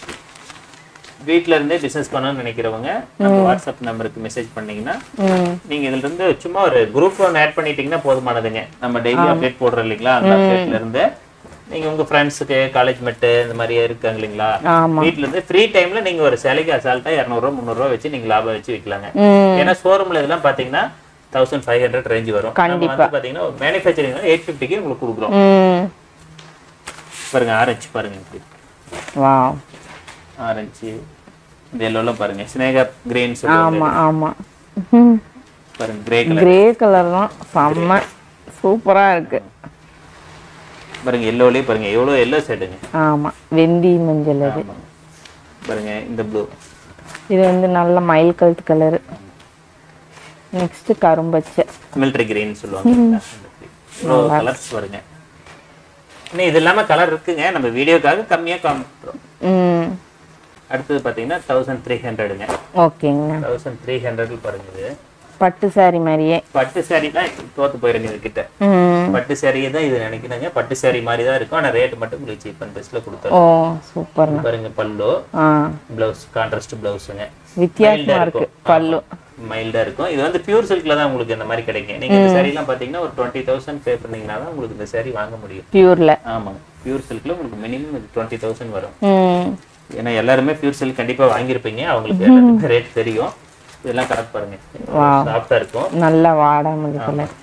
வீட்ல இருந்தே பிசினஸ் பண்ணணும்னு நினைக்கிறவங்க நம்ம வாட்ஸ்அப் நம்பருக்கு மெசேஜ் பண்ணீங்கன்னா ம் நீங்க இதுல இருந்து சும்மா ஒரு குரூப் ஒன்று ஆட் பண்ணிட்டீங்கன்னா போதுமானதுங்க நம்ம டெய்லி அப்டேட் போடுறோம் இல்லைங்களா அந்த அப்டேட்ல இருந்து நீங்க உங்க ஃப்ரெண்ட்ஸுக்கு காலேஜ் மெட்டு இந்த மாதிரி இருக்காங்க இல்லைங்களா ஆமா வீட்ல இருந்து ஃப்ரீ டைம்ல நீங்க ஒரு சிலைக்கு அசால்ட்டா இரநூறுவா முந்நூறுவா வச்சு நீங்க லாபம் வச்சு விற்கலாங்க ம் ஏன்னா ஷோரூம்ல இதெல்லாம் பாத்தீங்கன்னா தௌசண்ட் ஃபைவ் ஹண்ட்ரட் ரேஞ்ச் வரும் நம்ம வந்து பாத்தீங்கன்னா மேனுஃபேக்சரிங் எயிட் ஃபிஃப்டிக்கு உங்களுக்கு கொடுக்குறோம் ம் பாருங்க ஆரஞ்சு பாருங்க இப்படி வாவ் ஆரஞ்சு இந்த எல்லோலாம் பாருங்க ஸ்னேகா கிரீன் சொல்லுவாங்க ஆமா ஆமா ம் பாருங்க கிரே கலர் கிரே கலர் தான் செம்ம சூப்பரா இருக்கு பாருங்க எல்லோலயே பாருங்க எவ்வளோ எல்லோ செட்டுங்க ஆமா வெந்தி மஞ்சள் அது பாருங்க இந்த ப்ளூ இது வந்து நல்ல மயில் கழுத்து கலரு நெக்ஸ்ட் கரும்பச்சை மிலிட்டரி கிரீன் சொல்லுவாங்க இவ்வளோ கலர்ஸ் வருங்க இன்னும் இது இல்லாம கலர் இருக்குங்க நம்ம வீடியோக்காக கம்மியா காமிக்கிறோம் ம் அடுத்தது பாத்தீங்கன்னா தௌசண்ட் த்ரீ ஹண்ட்ரடுங்க ஓகேங்கண்ணா தௌசண்ட் த்ரீ ஹண்ட்ரட்ல பாருங்க இது பட்டு சாரி மாதிரியே பட்டு saree தான் தோத்து போயிருங்க இதுகிட்ட ம் பட்டு saree தான் இது நினைக்கிறாங்க பட்டு saree மாதிரி தான் இருக்கும் ஆனா ரேட் மட்டும் உங்களுக்கு சீப் அண்ட் பெஸ்ட்ல ஓ கொடுத்துரும் சூப்பர்ண்ணா பாருங்க பல்லு ஆ பிளவுஸ் கான்ட்ராஸ்ட் பிளவுஸுங்க வித்தியாசமா இருக்கு பல்லு மைல்டா இருக்கும் இது வந்து பியூர் சில்க்ல தான் உங்களுக்கு இந்த மாதிரி கிடைக்கும் நீங்க இந்த saree எல்லாம் பாத்தீங்கன்னா ஒரு டுவெண்ட்டி தௌசண்ட் பே பண்ணீங்கன்னா தான் உங்களுக்கு இந்த saree வாங்க முடியும் பியூர்ல ஆமாங்க பியூர் சில்க்ல உங்களுக்கு மினிமம் டுவெண்ட்டி தௌசண்ட் வரும் ம் ஏன்னா எல்லாருமே பியூர் சில்க் கண்டிப்பா வாங்கியிருப்பீங்க அவங்களுக்கு ரேட் தெரியும் இதெல்லாம் கரெக்ட் பாருங்க சாஃப்டா இருக்கும் நல்ல வாடாமல்லி கலர்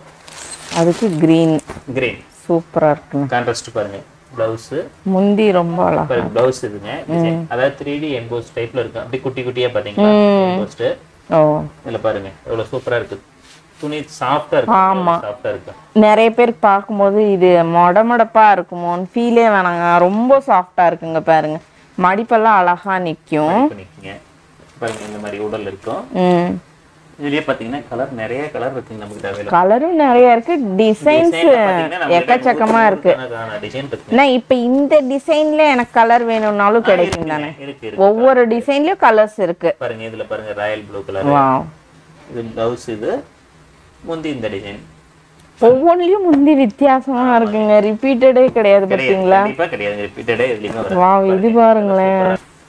அதுக்கு கிரீன் கிரீன் சூப்பரா இருக்குண்ணா கான்ட்ராஸ்ட் பாருங்க பிளவுஸ் முந்தி ரொம்ப அழகா பாருங்க பிளவுஸ் இதுங்க design. அதாவது த்ரீ டி எம்போஸ் டைப்ல இருக்கும் அப்படி குட்டி குட்டியா பாத்தீங்களா எம்போஸ்ட் ஓ இதுல பாருங்க எவ்வளவு சூப்பரா இருக்கு துணி சாஃப்டா இருக்கு சாஃப்டா இருக்கு நிறைய பேர் பார்க்கும்போது இது மொடமொடப்பா இருக்குமோன்னு ஃபீலே வேணாங்க ரொம்ப சாஃப்டா இருக்குங்க பாருங்க மடிப்பெல்லாம் அழகா நிக்கும் பண்ணிக்கங்க பாருங்க இந்த மாதிரி உடல் இருக்கும் ம் இதுலயே பாத்தீங்கன்னா கலர் நிறைய கலர் இருக்குங்க நமக்கு தேவையில்ல கலரும் நிறைய இருக்கு டிசைன்ஸ் எக்கச்சக்கமா இருக்கு டிசைன் இருக்கு நான் இப்ப இந்த டிசைன்ல எனக்கு கலர் வேணும்னாலும் கிடைக்கும் தானே இருக்கு இருக்கு ஒவ்வொரு டிசைன்லயும் கலர்ஸ் இருக்கு பாருங்க இதுல பாருங்க ராயல் ப்ளூ கலர் வாவ் இது பிளவுஸ் இது முந்தி இந்த டிசைன் ஒவ்வொன்றிலயும் முந்தி வித்தியாசமா இருக்குங்க ரிப்பீட்டடே கிடையாது பாத்தீங்களா கண்டிப்பா கிடையாது ரிப்பீட்டடே எதுலயுமே வராது வாவ் இது பாருங்களேன்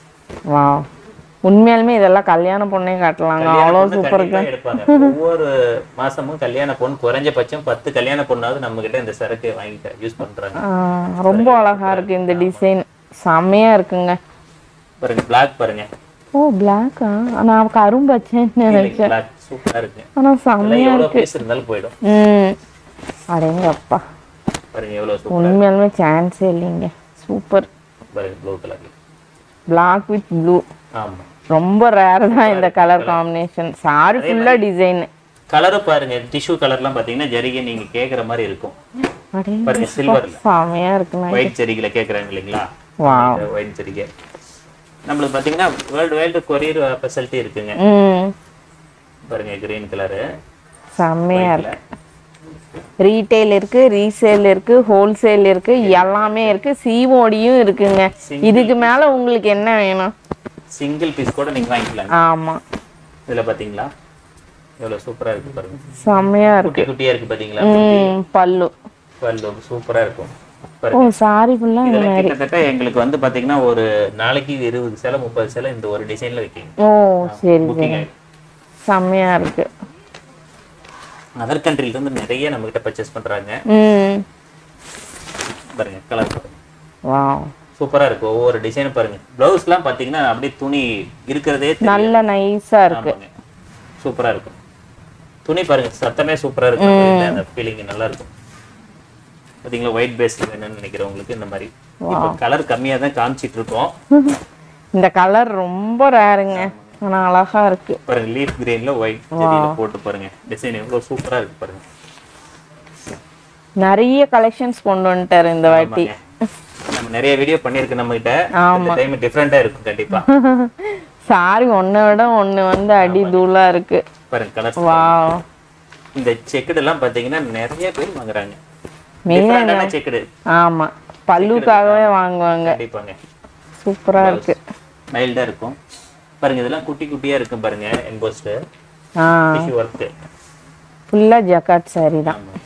வாவ் உண்மையாலுமே இதெல்லாம் கல்யாண பொண்ணே காட்டலாங்க அவ்வளோ பொண்ணு சூப்பர் கண்டிப்பா எடுப்பாங்க ஒவ்வொரு மாசமும் கல்யாண பொண்ணு குறைஞ்சபட்சம் பத்து கல்யாண பொண்ணாவது நம்ம கிட்ட இந்த சரக்கு வாங்கி யூஸ் பண்றாங்க ரொம்ப அழகா இருக்கு இந்த டிசைன் செம்மையா இருக்குங்க பாருங்க பிளாக் பாருங்க ஓ பிளாக்கா நான் கரும்பச்சேன்னு நினைச்சேன் பிளாக் சூப்பரா இருக்கு ஆனா செம்ம இதெல்லாம் எவ்வளவு பீஸ் இருந்தாலும் போயிடும் ம் அடேங்கப்பா பாருங்க எவ்வளவு சூப்பர் உண்மையாலுமே சான்ஸே இல்லைங்க சூப்பர் பாருங்க ப்ளூ கலர்ல பிளாக் வித் ப்ளூ ஆமா ரொம்ப ரேர் தான் இந்த கலர் காம்பினேஷன் சாரி ஃபுல்லா டிசைன் கலரும் பாருங்க டிஷ்யூ கலர்லாம் பாத்தீங்கன்னா ஜரிகை நீங்க கேக்குற மாதிரி இருக்கும் அடே பாருங்க சில்வர்ல செமையா இருக்குண்ணா ஒயிட் செரிகளை கேக்குறாங்க இல்லைங்களா வாவ் ஒயிட் செரிகை நம்மளுக்கு பாத்தீங்கன்னா வேர்ல்டு வைல்டு கொரியர் ஃபெசிலிட்டி இருக்குங்க ம் பாருங்க கிரீன் கலரு செம்மையா இருக்கு ரீட்டைல் இருக்கு ரீசேல் இருக்கு ஹோல்சேல் இருக்கு எல்லாமே இருக்கு சிஓடியும் இருக்குங்க இதுக்கு மேல உங்களுக்கு என்ன வேணும் சிங்கிள் பீஸ் கூட நீங்க வாங்கிக்கலாம் ஆமா இதுல பாத்தீங்களா எவ்வளவு சூப்பரா இருக்கு பாருங்க செம்மையா இருக்கு குட்டி குட்டியா இருக்கு பாத்தீங்களா ம் பல்லு பல்லு சூப்பரா இருக்கும் ஓ பாருங்க சாரி ஃபுல்லா இதெல்லாம் கிட்டத்தட்ட எங்களுக்கு வந்து பாத்தீங்கன்னா ஒரு நாளைக்கு இருபது சேலை முப்பது சேலை இந்த ஒரு டிசைன்ல வைக்கீங்க ஓ சரி புக்கிங் சரி செம்மையா இருக்கு அதர் கண்ட்ரில இருந்து நிறைய நம்ம கிட்ட பர்ச்சேஸ் பண்றாங்க ம் பாருங்க கலர் பாருங்க வாவ் சூப்பரா இருக்கு ஒவ்வொரு டிசைனும் பாருங்க பிளவுஸ்லாம் பாத்தீங்கன்னா அப்படியே துணி இருக்கிறதே தெரியும். நல்ல நைஸா இருக்கு ஆமாங்க சூப்பரா இருக்கும் துணி பாருங்க சத்தமே சூப்பரா இருக்கும் அந்த ஃபீலிங் நல்லா இருக்கும் பாத்தீங்களா ஒயிட் பேஸ்ல வேணும்னு நினைக்கிறவங்களுக்கு இந்த மாதிரி இப்போ கலர் கம்மியா தான் காமிச்சிட்டு இருக்கோம் இந்த கலர் ரொம்ப ரேருங்க ஆனா அழகா இருக்கு பாருங்க லீஃப் கிரீன்ல ஒயிட் செடியில போட்டு பாருங்க டிசைன் எவ்வளவு சூப்பரா இருக்கு பாருங்க நிறைய கலெக்ஷன்ஸ் கொண்டு வந்துட்டாரு இந்த வாட்டி ஆமாங்க. நம்ம நிறைய வீடியோ பண்ணிருக்கு நம்ம கிட்ட இந்த டைம் டிஃப்ரெண்டா இருக்கும் கண்டிப்பா சாரி ஒன்னை விட ஒண்ணு வந்து அடி தூளா இருக்கு பாருங்க கலர் வாவ் இந்த செக்குடு எல்லாம் பாத்தீங்கன்னா நிறைய பேர் வாங்குறாங்க மெயினா டிஃப்ரெண்டான செக்குடு ஆமா பல்லுக்காகவே வாங்குவாங்க கண்டிப்பாங்க சூப்பரா இருக்கு மைல்டா இருக்கும் பாருங்க இதெல்லாம் குட்டி குட்டியா இருக்கும் பாருங்க எம்போஸ்ட் ஆ டிஷ்யூ ஒர்க் ஃபுல்லா ஜக்காட் சாரி தான் ஆமா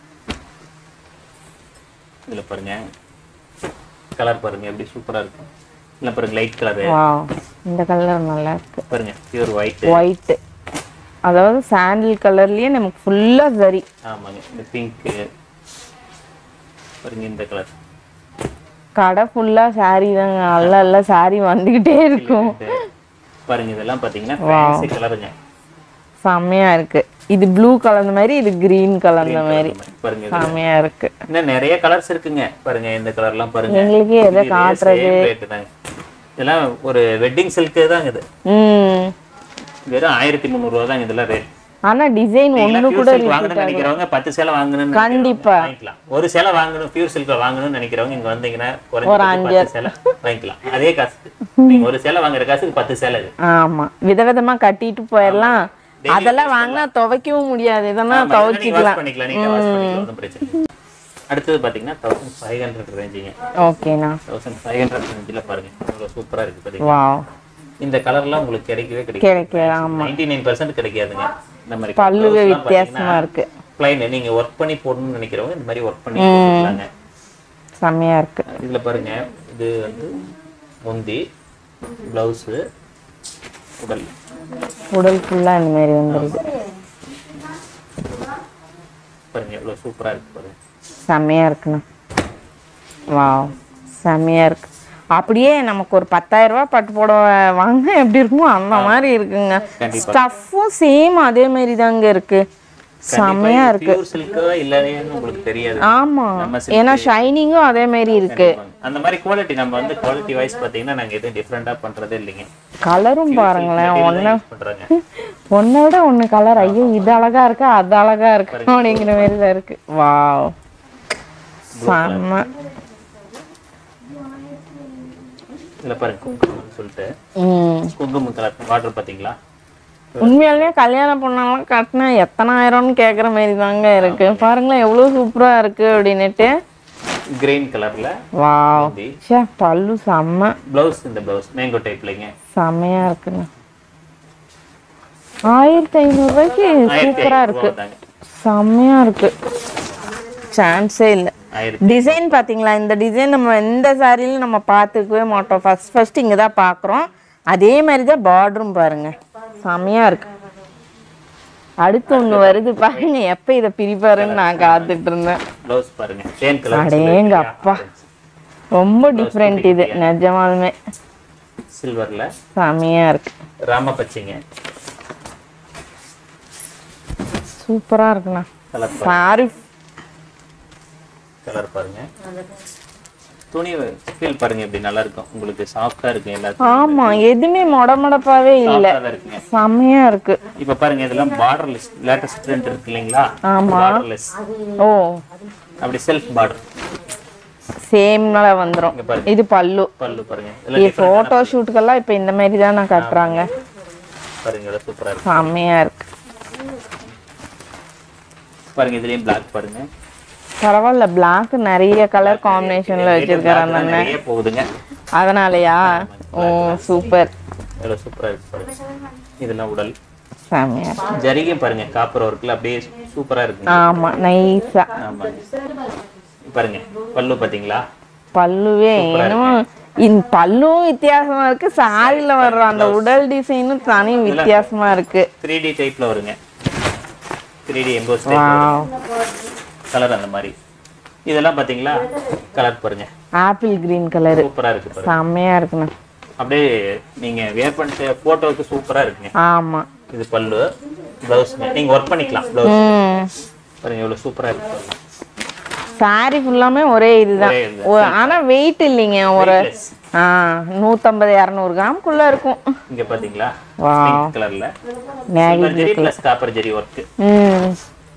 இதுல பாருங்க கலர் பாருங்க எப்படி சூப்பரா இருக்கும் இல்ல பாருங்க லைட் கலர் வாவ் இந்த கலர் நல்லா இருக்கு பாருங்க பியூர் ஒயிட் ஒயிட் அதாவது சாண்டில் கலர்லயே நமக்கு ஃபுல்லா சரி ஆமாங்க இந்த பிங்க் பாருங்க இந்த கலர் கடை ஃபுல்லா சாரி தாங்க நல்ல நல்ல சாரி வந்துகிட்டே இருக்கும் பாருங்க இதெல்லாம் பாத்தீங்கன்னா ஃபேன்சி கலருங்க செம்மையா இருக்கு இது ப்ளூ கலந்த மாதிரி இது கிரீன் கலந்த மாதிரி பாருங்க இது. செம்மையா இருக்கு இன்னும் நிறைய கலர்ஸ் இருக்குங்க பாருங்க இந்த கலர்லாம் பாருங்க எங்களுக்கு எதை இது காட்டுறது same rate தாங்க இதெல்லாம் ஒரு வெட்டிங் சில்க்கு தாங்க இது ம் வெறும் ஆயிரத்தி முந்நூறுவா தாங்க இதெல்லாம் ரேட் ஆனா டிசைன் ஒண்ணு கூட வாங்கணும்னு நினைக்கிறவங்க பத்து சேலை வாங்கணும்னு கண்டிப்பா. வாங்கிக்கலாம் ஒரு சேலை வாங்கணும் பியூர் சில்க்ல வாங்கணும்னு நினைக்கிறவங்க இங்க வந்தீங்கன்னா குறைஞ்சது பத்து சேலை வாங்கிக்கலாம் அதே காசு நீங்க ஒரு சேலை வாங்குற காசுக்கு பத்து சேலை இது ஆமா விதவிதமா கட்டிட்டு போயிடலாம் அதெல்லாம் வாங்கினா துவைக்கவும் முடியாது இதெல்லாம் ஆமா, இதெல்லாம் நீங்க துவைச்சிக்கலாம் wash பண்ணிக்கலாம் நீங்க வாஷ் பண்ணிக்கலாம் ஒன்றும் பிரச்சனை இல்லை. அடுத்தது பாத்தீங்கன்னா தௌசண்ட் ஃபைவ் ஹண்ட்ரட் ரேஞ்சுங்க ஓகேண்ணா தௌசண்ட் ஃபைவ் ஹண்ட்ரட் ரேஞ்சில் பாருங்க அவ்வளோ சூப்பரா இருக்கு பாத்தீங்க வாவ் இந்த கலர்லாம் உங்களுக்கு கிடைக்கவே கிடைக்கும் கிடைக்கல ஆமா நைன்டி நைன் பர்சன்ட் கிடைக்காதுங்க இந்த மாதிரி பல்லுவே வித்தியாசமா இருக்கு பிளைன் நீங்க ஒர்க் பண்ணி போடணும்னு நினைக்கிறவங்க இந்த மாதிரி ஒர்க் பண்ணி போட்டுக்கலாங்க செம்மையா இருக்கு இதுல பாருங்க இது வந்து முந்தி பிளவுஸு உடல் உடல் ஃபுல்லா இந்த மாதிரி வந்துருது பாருங்க எவ்வளவு சூப்பரா இருக்கு பாருங்க செம்மையா இருக்குண்ணா வாவ் செம்மையா இருக்கு அப்படியே நமக்கு ஒரு பத்தாயிரம் ரூபாய் பட்டு புடவை வாங்க எப்படி இருக்குமோ அந்த மாதிரி இருக்குங்க கண்டிப்பா. ஸ்டஃப்பும் சேம் அதே மாதிரி தாங்க இருக்கு செம்மையா இருக்கு பியூர் சில்கா இல்லைன்னு உங்களுக்கு தெரியாது ஆமா நம்ம ஏன்னா ஷைனிங்கும் அதே மாதிரி இருக்கு அந்த மாதிரி குவாலிட்டி நம்ம வந்து குவாலிட்டி வைஸ் பாத்தீங்கன்னா நாங்க எதுவும் டிஃப்ரெண்டா பண்றதே இல்லைங்க கலரும் பாருங்களேன் ஒன்ன யூஸ் பண்றாங்க ஒன்னை விட ஒண்ணு கலர் ஐயோ இது அழகா இருக்கு அது அழகா இருக்கு அப்படிங்கிற மாதிரி தான் இருக்கு வாவ் செம்ம இதுல பாருங்க குங்குமம்னு சொல்லிட்டு ம் குங்குமம் கலர் வாட்டர் பாத்தீங்களா உண்மையாலுமே கல்யாணம் பண்ணாலும் கட்டினா எத்தனாயிரம்னு கேட்குற மாதிரி தாங்க இருக்கு பாருங்களேன் எவ்வளோ சூப்பரா இருக்கு அப்படின்னுட்டு கிரீன் கலர்ல வாவ் முந்தி ச்சே பல்லு செம்ம பிளவுஸ் இந்த பிளவுஸ் மேங்கோ டைப்லங்க செம்மையா இருக்குங்க ஆயிரத்தி ஐநூறுரூவாய்க்கு சூப்பரா இருக்கு செம்மையா இருக்கு சான்ஸே இல்லை ஆயிரத்தி டிசைன் பாத்தீங்களா இந்த டிசைன் நம்ம எந்த சாரியிலும் நம்ம பார்த்துக்கவே மாட்டோம் ஃபர்ஸ்ட் ஃபர்ஸ்ட் இங்கே தான் பார்க்குறோம் அதே மாதிரி தான் பார்டரும் பாருங்க செம்மையா இருக்கு அடுத்து ஒண்ணு வருது பாருங்க எப்ப இதை பிரிப்பாருன்னு நான் காத்துட்டு இருந்தேன் பிளவுஸ் பாருங்க சேம் கலர் அடேங்க அப்பா ரொம்ப டிஃப்ரெண்ட் இது நிஜமாலுமே சில்வர்ல செம்மையா இருக்கு ராம பச்சைங்க சூப்பரா இருக்குண்ணா கலர் சாரி கலர் பாருங்க துணி ஃபீல் பாருங்க எப்படி நல்லா இருக்கும் உங்களுக்கு சாஃப்டா இருக்கும் எல்லாத்துக்கும் ஆமா எதுவுமே மொடமொடப்பாவே இல்ல சாஃப்டா தான் இருக்குங்க செம்மையா இருக்கு இப்ப பாருங்க இதெல்லாம் பார்டர்லெஸ் லேட்டஸ்ட் ட்ரெண்ட் இருக்கு இல்லைங்களா ஆமா. பார்டர்லெஸ் ஓ அப்படி செல்ஃப் பார்டர் சேம்னால வந்துரும் இங்க பாருங்க இது பல்லு பல்லு பாருங்க இது இதெல்லாம் ஃபோட்டோ ஷூட்டுக்கெல்லாம் இப்போ இந்த மாதிரி தான் நான் கட்டுறாங்க பாருங்க இதெல்லாம் சூப்பரா இருக்கு செம்மையா இருக்கு பாருங்க இதுலயும் பிளாக் பாருங்க பரவாயில்ல பிளாக் நிறைய கலர் காம்பினேஷன்ல வச்சிருக்காரு அந்த Black தான் நிறைய போகுதுங்க அதனாலயா ஓ சூப்பர் எவ்வளவு சூப்பரா இருக்கு பாருங்க இதெல்லாம் உடல் செம்மையா இருக்கு. ஜரிகையும் பாருங்க காப்பர் ஒர்க்ல அப்படியே சூப்பரா இருக்குங்க ஆமா நைஸா ஆமாங்க பாருங்க பல்லு பாத்தீங்களா பல்லுவே என்னமோ இந்த பல்லும் வித்தியாசமா இருக்கு சாரில வர்ற அந்த உடல் டிசைனும் தனி வித்தியாசமா இருக்கு த்ரீ டி டைப்ல வருங்க three D emboss wow colour அந்த மாதிரி இதெல்லாம் பாத்தீங்களா கலர் பாருங்க ஆப்பிள் கிரீன் கலர் சூப்பரா இருக்கு பாருங்க செம்மையா இருக்குண்ணா அப்படியே நீங்க வேர் பண்ணிட்டு போட்டோவுக்கு சூப்பரா இருக்குங்க ஆமா இது பல்லு பிளவுஸ் நீங்க ஒர்க் பண்ணிக்கலாம் பிளவுஸ் ம் பாருங்க எவ்வளவு சூப்பரா இருக்கு பாருங்க. சாரி ஃபுல்லாமே ஒரே இதுதான் ஒரே இதுதான். ஒ- ஆனா வெயிட் இல்லைங்க ஒரு Weightless. ஆ நூத்தம்பது இரநூறு கிராம்குள்ள இருக்கும் இங்க பாத்தீங்களா Wow. பிங்க் கலர்ல navy silver zari plus copper zari work ம்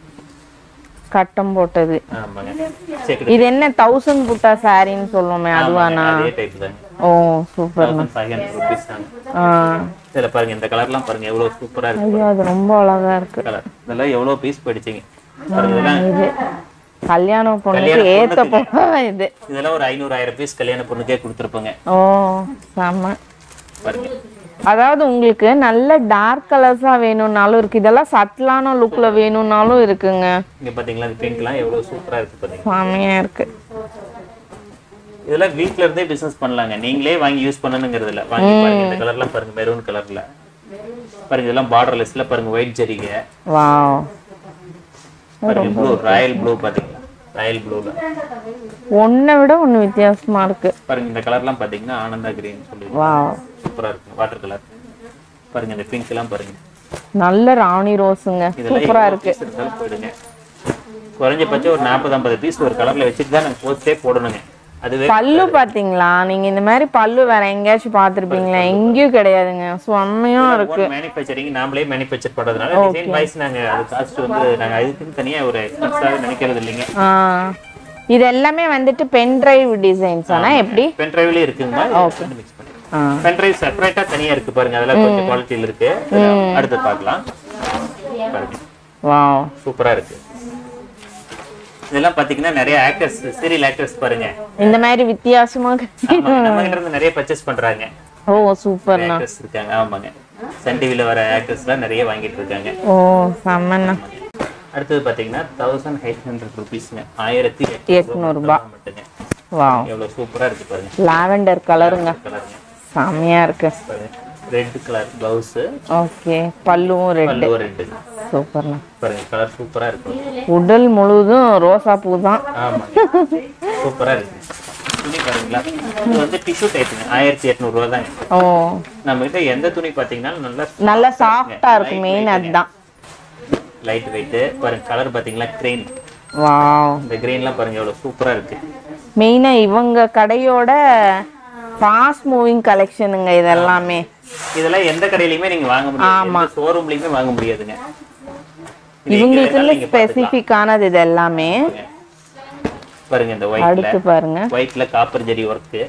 கட்டம் போட்டது ஆமாங்க சரி இது என்ன தௌசண்ட் புட்டா சாரின்னு சொல்லுவோமே அதுவானா அதே டைப் தாங்க oh super thousand five hundred rupees தாங்க ஆ இதுல பாருங்க இந்த கலர்லாம் பாருங்க எவ்வளவு சூப்பரா இருக்கு ஐயோ அது ரொம்ப அழகா இருக்கு கலர் இதெல்லாம் எவ்வளவு பீஸ் போயிடுச்சிங்க பாருங்க இதெல்லாம் இது கல்யாண பொண்ணுக்கு கல்யாண ஏத்த பொண்ணுக்கு. போக இது இதெல்லாம் ஒரு ஐநூறு ஆயிரம் பீஸ் கல்யாண பொண்ணுக்கே கொடுத்துருப்போங்க ஓ செம்ம பாருங்க அதாவது உங்களுக்கு நல்ல டார்க் கலர்ஸா வேணும்னாலும் இருக்கு இதெல்லாம் சட்டிலான லுக்ல வேணும்னாலும் இருக்குங்க இங்க பாத்தீங்களா இந்த பிங்க்லாம் எவ்வளவு சூப்பரா இருக்கு பாத்தீங்க செம்மையா இருக்கு இதெல்லாம் வீட்ல இருந்தே பிசினஸ் பண்ணலாங்க நீங்களே வாங்கி யூஸ் பண்ணணுங்கிறது இல்ல வாங்கி பாருங்க இந்த கலர்லாம் பாருங்க மெரூன் கலர்ல பாருங்க இதெல்லாம் பார்டர்லெஸ்ல பாருங்க ஒயிட் ஜரிகை வாவ் பாருங்க ப்ளூ ராயல் ப்ளூ பாத்தீங்களா ராயல் ப்ளூல ஒன்னை விட ஒண்ணு வித்தியாசமா இருக்கு பாருங்க இந்த கலர்லாம் பாத்தீங்கன்னா ஆனந்தா கிரீன் சொல்லி வாவ் சூப்பரா இருக்கு வாட்டர் கலர் பாருங்க இந்த பிங்க் எல்லாம் பாருங்க நல்ல ராணி ரோஸுங்க இதெல்லாம் சூப்பரா எவ்வளவு இருக்கு piece இருந்தாலும் போயிடுங்க குறைஞ்சபட்சம் ஒரு நாற்பது ஐம்பது பீஸ் ஒரு கலர்ல வச்சுட்டு தான் நாங்க போஸ்டே போடணுங்க அதுவே பல்லு பாத்தீங்களா நீங்க இந்த மாதிரி பல்லு வேற எங்கேயாச்சும் பாத்திருப்பீங்களா எங்கேயும் கிடையாதுங்க செம்மையா இருக்கு மேனுஃபேக்சரிங் நாமளே மேனுஃபேக்சர் பண்றதுனால டிசைன் வைஸ் நாங்க அது காஸ்ட் வந்து நாங்க அதுக்குன்னு தனியா ஒரு எக்ஸ்பென்ஸாக நினைக்கிறது இல்லைங்க ஆ இது எல்லாமே வந்துட்டு பென் டிரைவ் டிசைன்ஸ் ஆனா எப்படி பென் டிரைவ்லயே இருக்குங்க மிக்ஸ் பண்ணி ஆ பென் டிரைவ் செப்பரேட்டா தனியா இருக்கு பாருங்க அதெல்லாம் கொஞ்சம் குவாலிட்டியில இருக்கு அடுத்து பார்க்கலாம் பாருங்க வாவ் சூப்பரா இருக்கு இதெல்லாம் பாத்தீங்கன்னா நிறைய ஆக்டர்ஸ் சீரியல் ஆக்டர்ஸ் பாருங்க இந்த மாதிரி வித்தியாசமா ஆமா, நம்ம கிட்ட இருந்து நிறைய பர்ச்சேஸ் பண்றாங்க ஓ சூப்பர்ண்ணா ஆக்டர்ஸ் இருக்காங்க ஆமாங்க சன் டிவில வர ஆக்டர்ஸ் எல்லாம் நிறைய வாங்கிட்டு இருக்காங்க ஓ செம்மண்ணா அடுத்தது பாத்தீங்கன்னா தௌசண்ட் எயிட் ஹண்ட்ரட் ருபீஸ்ங்க ஆயிரத்தி எட்நூறு ரூபாய் மட்டுங்க வாவ் எவ்வளவு சூப்பரா இருக்கு பாருங்க லாவெண்டர் கலருங்க கலருங்க செம்மையா இருக்கு பாருங்க ரெட் கலர் பிளவுஸ் ஓகே பல்லுவும் ரெட் பல்லு ரெட் சூப்பர்ண்ணா பாருங்க கலர் சூப்பரா இருக்கு உடல் முழுதும் ரோசா பூ தான் ஆமாங்க சூப்பரா இருக்கு துணி பாருங்களா இது வந்து டிஷ்யூ டைப்புங்க ஆயிரத்தி எட்நூறு ரூபா தாங்க ஓ நம்ம கிட்ட எந்த துணி பாத்தீங்கன்னா நல்லா நல்லா சாஃப்டா இருக்கு மெயின் அதுதான் லைட் வெயிட் பாருங்க கலர் பாத்தீங்களா கிரீன் வாவ் இந்த கிரீன்லாம் பாருங்க எவ்வளவு சூப்பரா இருக்கு மெயினா இவங்க கடையோட ஃபாஸ்ட் மூவிங் கலெக்ஷனுங்க இதெல்லாமே இதெல்லாம் எந்த கடையிலயுமே நீங்க வாங்க முடியாது எந்த ஷோரூம்லயுமே வாங்க முடியாதுங்க இது எங்க இவங்களுக்குன்னு வேணாலும் நீங்க பாத்துக்கலாம். ஸ்பெசிஃபிக்கானது இது எல்லாமே பாருங்க இந்த ஒயிட்ல அடுத்து பாருங்க ஒயிட்ல காப்பர் ஜெரி ஒர்க்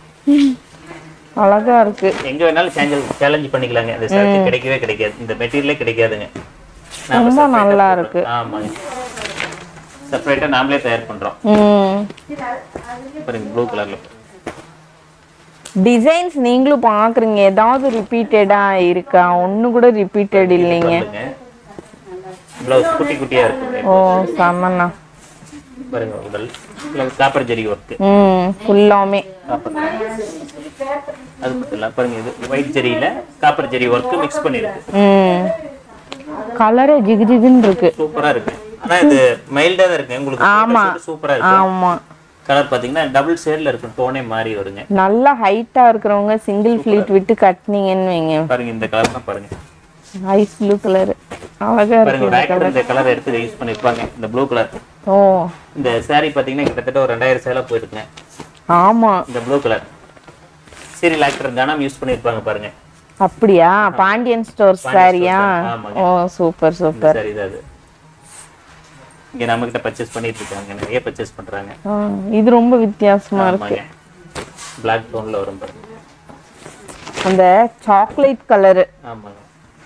அழகா இருக்கு எங்க வேணாலும் சேஞ்சல் சேலஞ்ச் பண்ணிக்கலாங்க இந்த சரக்கு கிடைக்கவே கிடைக்காது இந்த மெட்டீரியலே கிடைக்காதுங்க நாம ரொம்ப separate ஆ நல்லா போடுறோம். இருக்கு. ஆமாங்க செப்பரேட்டா நாமளே தயார் பண்றோம் ம் பாருங்க ப்ளூ கலர்ல டிசைன்ஸ் நீங்களும் பாக்குறீங்க ஏதாவது ரிப்பீட்டடா இருக்கா ஒண்ணு கூட ரிப்பீட்டட் இல்லைங்க பாருங்க பிளவுஸ் குட்டி குட்டியா இருக்கு ஓ செம்மண்ணா பாருங்க உடல் காப்பர் ஜெரி ஒர்க் ம் ஃபுல்லாமே காப்பர் அது பத்தில பாருங்க இது ஒயிட் ஜெரியில காப்பர் ஜெரி ஒர்க் மிக்ஸ் பண்ணிருக்கு ம் கலரே ஜிகு ஜிகுன்னு இருக்கு சூப்பரா இருக்கு ஆனா இது மைல்டா தான் இருக்கு உங்களுக்கு சூப்பரா இருக்கு ஆமா கலர் பாத்தீங்கன்னா டபுள் ஷேட்ல இருக்கு டோனே மாறி வருங்க நல்லா ஹைட்டா இருக்கிறவங்க சிங்கிள் ஃபிளீட் விட்டு கட்டினீங்கன்னு வைங்க பாருங்க இந்த கலர் தான் பாருங்க ஐஸ் ப்ளூ கலர் அழகா பாருங்க இருக்கு ஒரு ஆக்டர் இந்த கலர் எடுத்து யூஸ் பண்ணிருப்பாங்க இந்த ப்ளூ கலர் ஓ இந்த saree பாத்தீங்கன்னா கிட்டத்தட்ட ஒரு ரெண்டாயிரம் சேலா போயிருக்குங்க ஆமா இந்த ப்ளூ கலர் சீரியல் ஆக்டர் கனம் யூஸ் பண்ணிருப்பாங்க பாருங்க அப்படியா பாண்டியன் ஸ்டோர் சாரியா ஆமாங்க. ஓ சூப்பர் இந்த சூப்பர் saree தான் அது இங்க நம்ம கிட்ட பர்ச்சேஸ் பண்ணிட்டு இருக்காங்க நிறைய பர்ச்சேஸ் பண்றாங்க ஆ, இது ரொம்ப வித்தியாசமா இருக்கு ஆமாங்க பிளாக் டோன்ல வரும் பாருங்க அந்த சாக்லேட் கலரு ஆமாங்க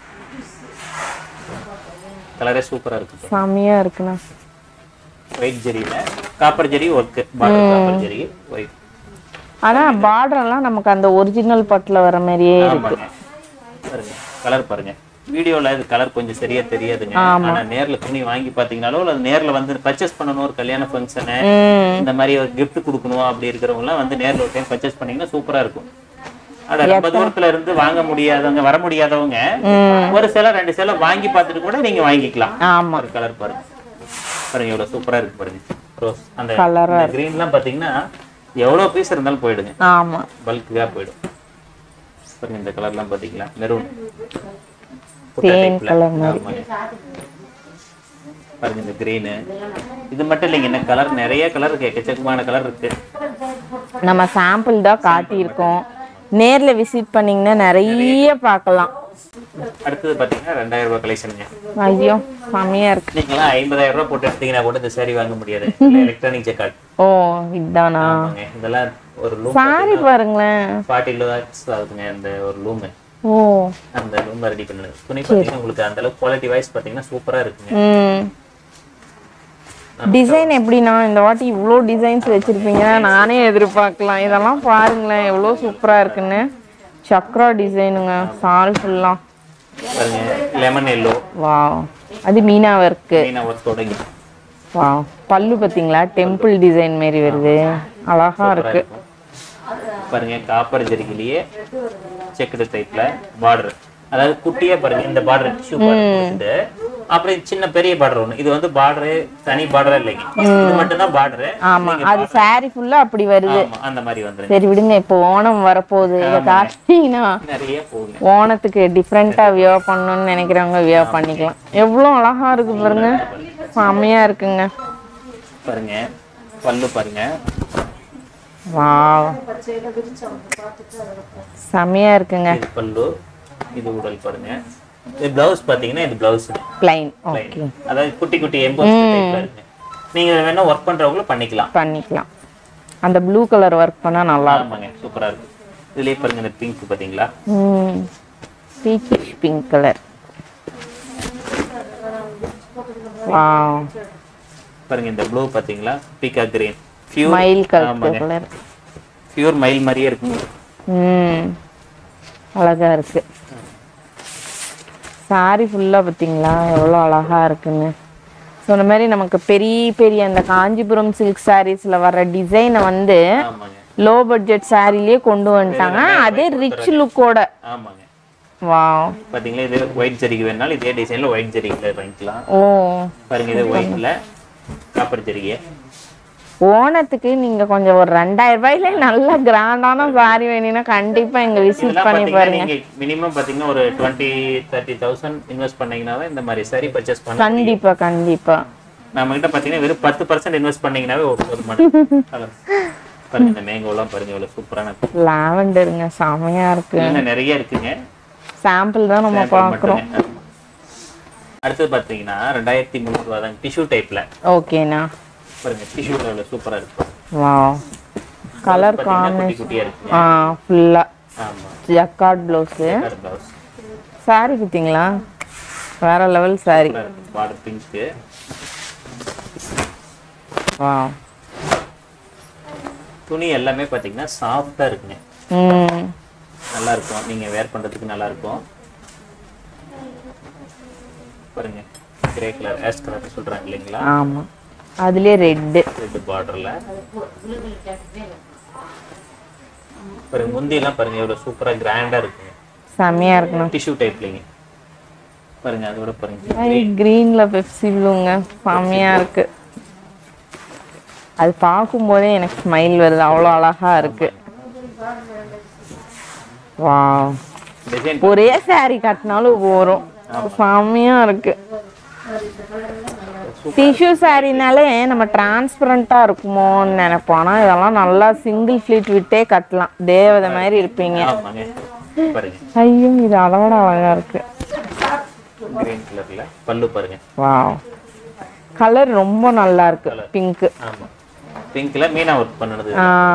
கலரே சூப்பரா இருக்கு பாருங்க. செமையா இருக்குண்ணா ஒயிட் ஜெரியில copper zari work border copper zari white ஆனா பார்டர் எல்லாம் நமக்கு அந்த ஒரிஜினல் பட்டுல வர மாதிரியே இருக்கு ஆமாங்க பாருங்க கலர் பாருங்க வீடியோல இது கலர் கொஞ்சம் சரியா தெரியாதுங்க ஆனா நேர்ல துணி வாங்கி பாத்தீங்கனாலோ அல்லது நேர்ல வந்து பர்ச்சேஸ் பண்ணணும் ஒரு கல்யாண ஃபங்க்ஷனு ம் இந்த மாதிரி ஒரு gift கொடுக்கணும் அப்படி இருக்கிறவங்க எல்லாம் வந்து நேர்ல ஒரு டைம் பர்ச்சேஸ் பண்ணீங்கன்னா சூப்பரா இருக்கும் அட ரொம்ப தூரத்துல இருந்து வாங்க முடியாதவங்க வர முடியாதவங்க ஒரு சில ரெண்டு சில வாங்கி பார்த்துட்டு கூட நீங்க வாங்கிக்கலாம் ஆமா ஒரு கலர் பாருங்க பாருங்க எவ்வளவு சூப்பரா இருக்கு பாருங்க ரோஸ் அந்த Colour ஆ கிரீன்லாம் பாத்தீங்கன்னா எவ்வளவு பீஸ் இருந்தாலும் போயிடுங்க ஆமா பல்க்குగా போயிடும் பாருங்க இந்த கலர்லாம் பாத்தீங்களா மெரூன் தேன் கலர் மாதிரி பாருங்க இந்த கிரீனு இது மட்டும் இல்லைங்க என்ன கலர் நிறைய கலர் இருக்கு எக்கச்சக்கமான கலர் இருக்கு நம்ம சாம்பிள் தான் காட்டியிருக்கோம் நேர்ல விசிட் பண்ணீங்கன்னா நிறைய பார்க்கலாம் அடுத்தது பாத்தீங்கன்னா ரெண்டாயிரம் ரூபாய் கலெக்ஷனுங்க ஐயோ செமையா இருக்கு நீங்களாம் ஐம்பதாயிரம் ரூபாய் போட்டு எடுத்தீங்கன்னா கூட இந்த saree வாங்க முடியாது எலக்ட்ரானிக் ஜெக்கார்ட் ஓ இதுதானா ஆமாங்க இதெல்லாம் ஒரு லூம் சாரி பாருங்களேன் ஃபார்ட்டி லாக்ஸ் ஆகுதுங்க அந்த ஒரு லூமு ஓ அந்த லூம் ரெடி பண்ணுது துணி பாத்தீங்கன்னா உங்களுக்கு அந்த அளவுக்கு குவாலிட்டி வைஸ் பாத்தீங்கன்னா சூப்பரா இருக்குங்க ம் டிசைன் எப்படின்னா இந்த வாட்டி இவ்வளோ டிசைன்ஸ் வச்சிருப்பீங்கன்னா நானே எதிர்பார்க்கலாம் இதெல்லாம் பாருங்களேன் எவ்வளோ சூப்பராக இருக்குன்னு சக்ரா டிசைனுங்க சால் ஃபுல்லாக பாருங்க லெமன் எல்லோ வா அது மீனா ஒர்க்கு மீனா ஒர்க் தொடங்கி வா பல்லு பார்த்தீங்களா டெம்பிள் டிசைன் மாரி வருது அழகா இருக்கு பாருங்க காப்பர் ஜெரிகிலேயே செக்குடு டைப்ல பார்டர் அதாவது குட்டியா பாருங்க இந்த பார்டர் டிஷ்யூ பார்டர் அப்புறம் சின்ன பெரிய பார்டர் ஒண்ணு இது வந்து பார்டர் தனி பார்டரா இல்லைங்க இது மட்டும் தான் பார்டர் ஆமா அது saree ஃபுல்லா அப்படி வருது ஆமா அந்த மாதிரி வந்துருங்க சரி விடுங்க இப்போ ஓணம் வரப்போகுது இதை காட்டினீங்கன்னா நிறைய போகுங்க ஓணத்துக்கு டிஃப்ரெண்டா வியோ பண்ணணும்னு நினைக்கிறவங்க வியோ பண்ணிக்கலாம் எவ்வளோ அழகா இருக்கு பாருங்க செம்மையா இருக்குங்க பாருங்க பல்லு பாருங்க வாவ் செம்மையா இருக்குங்க இது பல்லு இது உடல் பாருங்க இது பிளவுஸ் பாத்தீங்கன்னா இது பிளவுஸ் பிளைன் ஓகே அதாவது குட்டி குட்டி எம்போஸ் டைப்ல இருக்கு நீங்க வேணா ஒர்க் பண்றவங்களும் பண்ணிக்கலாம் பண்ணிக்கலாம் அந்த ப்ளூ கலர் ஒர்க் பண்ணா நல்லா ஆமாங்க சூப்பரா இருக்கு இதுலயே பாருங்க இந்த பிங்க் பாத்தீங்களா ம் பீச்சிஷ் பிங்க் கலர் வாவ் பாருங்க இந்த ப்ளூ பாத்தீங்களா பீகா கிரீன் பியூர் மயில் கலர் ஆமாங்க கலர் பியூர் மயில் மாதிரியே இருக்கு ம் அழகா இருக்கு சாரி ஃபுல்லாக பார்த்தீங்களா எவ்வளோ அழகா இருக்குன்னு சொன்ன மாதிரி நமக்கு பெரிய பெரிய அந்த காஞ்சிபுரம் சில்க் சாரீஸில் வர டிசைனை வந்து ஆமாங்க லோ பட்ஜெட் சாரிலேயே கொண்டு வந்துட்டாங்க அதே ரிச் லுக்கோட ஆமாங்க வாவ் பாத்தீங்களா இது ஒயிட் ஜரிகை வேணாலும் இதே டிசைன்ல ஒயிட் ஜரிகைல வாங்கிக்கலாம் ஓ பாருங்க இது ஒயிட்ல காப்பர் ஜரிகை ஓணத்துக்கு நீங்க கொஞ்சம் ஒரு ரெண்டாயிரம் ரூபாயில நல்ல கிராண்டான சாரி வேணும்னா கண்டிப்பா இங்க விசிட் இதெல்லாம் பண்ணி பாத்தீங்கன்னா பாருங்க நீங்க மினிமம் பாத்தீங்கன்னா ஒரு டுவெண்ட்டி தேர்ட்டி தௌசண்ட் இன்வெஸ்ட் பண்ணீங்கன்னாவே இந்த மாதிரி சரி பர்ச்சேஸ் பண்ண கண்டிப்பா கண்டிப்பா நம்ம கிட்ட பாத்தீங்கன்னா வெறும் பத்து பர்சன்ட் இன்வெஸ்ட் பண்ணீங்கன்னாவே ஒரு ஒரு மணி பாருங்க இந்த மேங்கோலாம் பாருங்க இவ்வளவு சூப்பரான லாவெண்டருங்க செமையா இருக்கு இன்னும் நிறைய இருக்குங்க சாம்பிள் தான் நம்ம பார்க்குறோம் மட்டுமே. அடுத்தது பாத்தீங்கன்னா ரெண்டாயிரத்தி முந்நூறு ரூபா தான் டிஷ்யூ டைப்ல ஓகேண்ணா பாருங்க டிஷ்யூ எவ்வளவு சூப்பரா இருக்கும் வாவ் கலர் பாத்தீங்கன்னா குட்டி குட்டியா இருக்குங்க ஆ ஃபுல்லா ஆமா ஜக்கார்ட் ப்ளவுஸு பிளவுஸ் சாரி பார்த்தீங்களா வேற level sari border pink wow துணி எல்லாமே பாத்தீங்கன்னா சாஃப்டா இருக்குங்க ம் நல்லா இருக்கும் நீங்க வேர் பண்றதுக்கு நல்லா இருக்கும் பாருங்க கிரே கலர் ஆஷ் கலர் சொல்றாங்க இல்லைங்களா ஆமா அதுலயே ரெட்டு ரெட் பார்டர்ல பாருங்க முந்தி எல்லாம் பாருங்க எவ்வளவு சூப்பரா கிராண்டா இருக்குங்க செமையா இருக்கணும் டிஷ்யூ டைப்லங்க பாருங்க அதோட பாருங்க ஐ கிரீன்ல பெப்சி ப்ளூங்க செமையா இருக்கு அது பார்க்கும்போதே எனக்கு ஸ்மைல் வருது அவ்வளோ அழகா இருக்கு வாவ் டிசைன் ஒரே saree கட்டினாலும் போறோம் செமையா இருக்கு டிஷ்யூ சாரினாலே நம்ம டிரான்ஸ்பரண்டா இருக்குமோன்னு நினைப்போம் ஆனா இதெல்லாம் நல்லா சிங்கிள் ஃபிளீட் விட்டே கட்டலாம் தேவதை மாதிரி இருப்பீங்க ஆமாங்க பாருங்க ஐயோ இது அதோட அழகா இருக்கு கிரீன் கலர்ல பல்லு பாருங்க வாவ் கலர் ரொம்ப நல்லா இருக்கு பிங்க் ஆமா பிங்க்ல மீனா ஒர்க் பண்ணுனது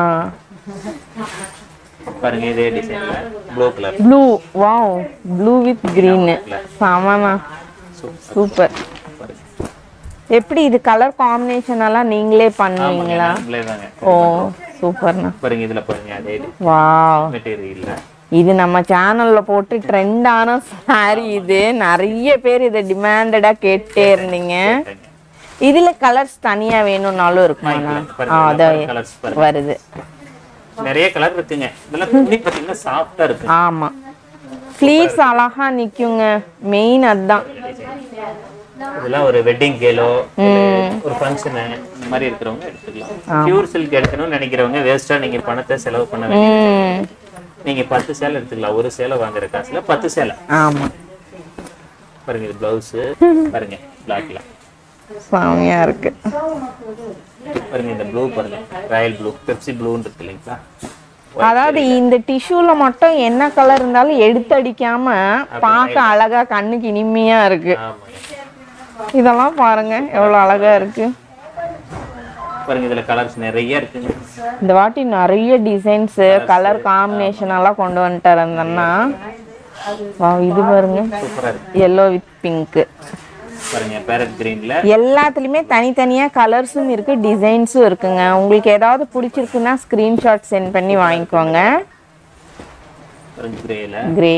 பாருங்க இதே டிசைன்ல blue colour blue wow blue with green சாமானா சூப்பர் எப்படி இது கலர் காம்பினேஷன் எல்லாம் நீங்களே பண்ணுவீங்களா நம்மளே தாங்க ஓ சூப்பர்ண்ணா பாருங்க இதுல பாருங்க அதே வாவ் மெட்டீரியல்ல இது நம்ம சேனல்ல போட்டு ட்ரெண்டான saree இது நிறைய பேர் இதை டிமாண்டடா கேட்டே இருந்தீங்க இதுல கலர்ஸ் தனியா வேணும்னாலும் இருக்குமாண்ணா ஆ அதான் கலர்ஸ் வருது நிறைய கலர் இருக்குங்க இதெல்லாம் துணி பாத்தீங்கன்னா சாஃப்டா இருக்கு ஆமா ஃப்ளீட்ஸ் அழகா நிக்குங்க மெயின் அதுதான் இதெல்லாம் ஒரு வெட்டிங் கேலோ ஒரு ஃபங்க்ஷனு இந்த மாதிரி இருக்கிறவங்க எடுத்துக்கலாம் பியூர் சில்க் எடுக்கணும்னு நினைக்கிறவங்க வேஸ்டா நீங்க பணத்தை செலவு பண்ண வேண்டிய ம் நீங்க பத்து சேலை எடுத்துக்கலாம் ஒரு சேலை வாங்குற காசுல பத்து சேலை ஆமா பாருங்க இது பிளவுஸ் பாருங்க பிளாக்ல செமையா இருக்கு பாருங்க இந்த ப்ளூ பாருங்க ராயல் ப்ளூ பெப்சி ப்ளூன்னு இருக்கு இல்லைங்களா அதாவது இந்த டிஷ்யூல மட்டும் என்ன கலர் இருந்தாலும் எடுத்தடிக்காம பார்க்க அழகா கண்ணுக்கு இனிமையா இருக்கு ஆமாங்க இதெல்லாம் பாருங்க எவ்வளவு அழகா இருக்கு பாருங்க இதுல கலர்ஸ் நிறைய இருக்குங்க இந்த வாட்டி நிறைய டிசைன்ஸ் கலர் காம்பினேஷன் எல்லாம் கொண்டு வந்துட்டாரு அந்த அண்ணா வா இது பாருங்க சூப்பரா இருக்கு எல்லோ வித் பிங்க் பாருங்க பேரட் கிரீன்ல எல்லாத்துலயுமே தனித்தனியா கலர்ஸும் இருக்கு டிசைன்ஸும் இருக்குங்க உங்களுக்கு ஏதாவது பிடிச்சிருக்குன்னா ஸ்கிரீன்ஷாட் சென்ட் பண்ணி வாங்கிக்கோங்க ஆரஞ்சு கிரேல கிரே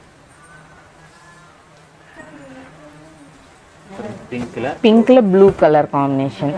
பிங்க்ல பிங்க்ல ப்ளூ கலர் காம்பினேஷன்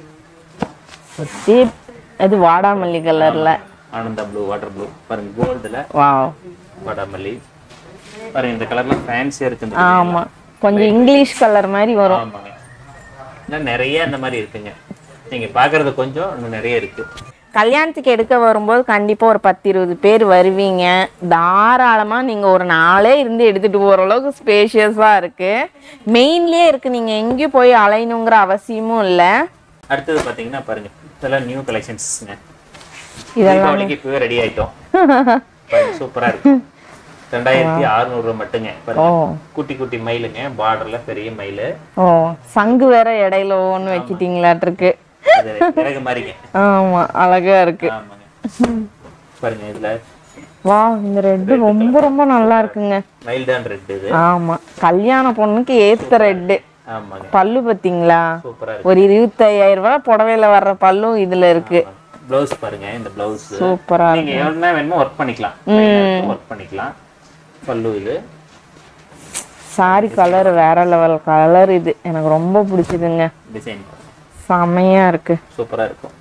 அது வாடாமல்லி கலர்ல ஆனந்தா ப்ளூ வாட்டர் ப்ளூ பாருங்க கோல்டுல வாவ் வடமல்லி பாருங்க இந்த கலர்ல ஃபேன்சியா இருக்கு இந்த ஆமா கொஞ்சம் இங்கிலீஷ் கலர் மாதிரி வரும் ஆமாங்க இன்னும் நிறைய இந்த மாதிரி இருக்குங்க நீங்க பாக்குறது கொஞ்சம் இன்னும் நிறைய இருக்கு கல்யாணத்துக்கு எடுக்க வரும்போது கண்டிப்பா ஒரு பத்து இருபது பேர் வருவீங்க தாராளமா நீங்க ஒரு நாளே இருந்து எடுத்துட்டு போற அளவுக்கு ஸ்பேஷியஸா இருக்கு மெயின்லயே இருக்கு நீங்க எங்கேயும் போய் அலையணுங்கிற அவசியமும் இல்ல அடுத்தது பாத்தீங்கன்னா பாருங்க இதெல்லாம் நியூ கலெக்ஷன்ஸ்ங்க இதெல்லாம் தீபாவளிக்கு இப்பவே ரெடி ஆயிட்டோம் பாருங்க சூப்பரா இருக்கு ரெண்டாயிரத்தி அறுநூறு ரூபாய் மட்டுங்க ஓ பாருங்க குட்டி குட்டி மயிலுங்க பார்டர்ல பெரிய மயிலு ஓ சங்கு வேற இடையில ஒன்று வச்சிட்டீங்களாட்டிருக்கு அது இறகு மாதிரிங்க ஆமா அழகா இருக்கு ஆமாங்க பாருங்க இதுல வா இந்த ரெட்டு ரொம்ப ரொம்ப நல்லா இருக்குங்க மைல்டான் ரெட் இது ஆமா கல்யாண பொண்ணுக்கு ஏத்த ரெட்டு ஆமாங்க பல்லு பாத்தீங்களா சூப்பரா இருக்கு ஒரு இருபத்தையாயிரம் ரூபாய் புடவையில வர்ற பல்லும் இதுல இருக்கு பிளவுஸ் பாருங்க இந்த பிளவுஸ் சூப்பரா நீங்க எவ்வளவு வேணுமோ ஒர்க் பண்ணிக்கலாம் ஒர்க் பண்ணிக்கலாம் பல்லு இது சாரி கலர் வேற லெவல் கலர் இது எனக்கு ரொம்ப பிடிச்சதுங்க டிசைன் செமையா இருக்கு சூப்பரா இருக்கும்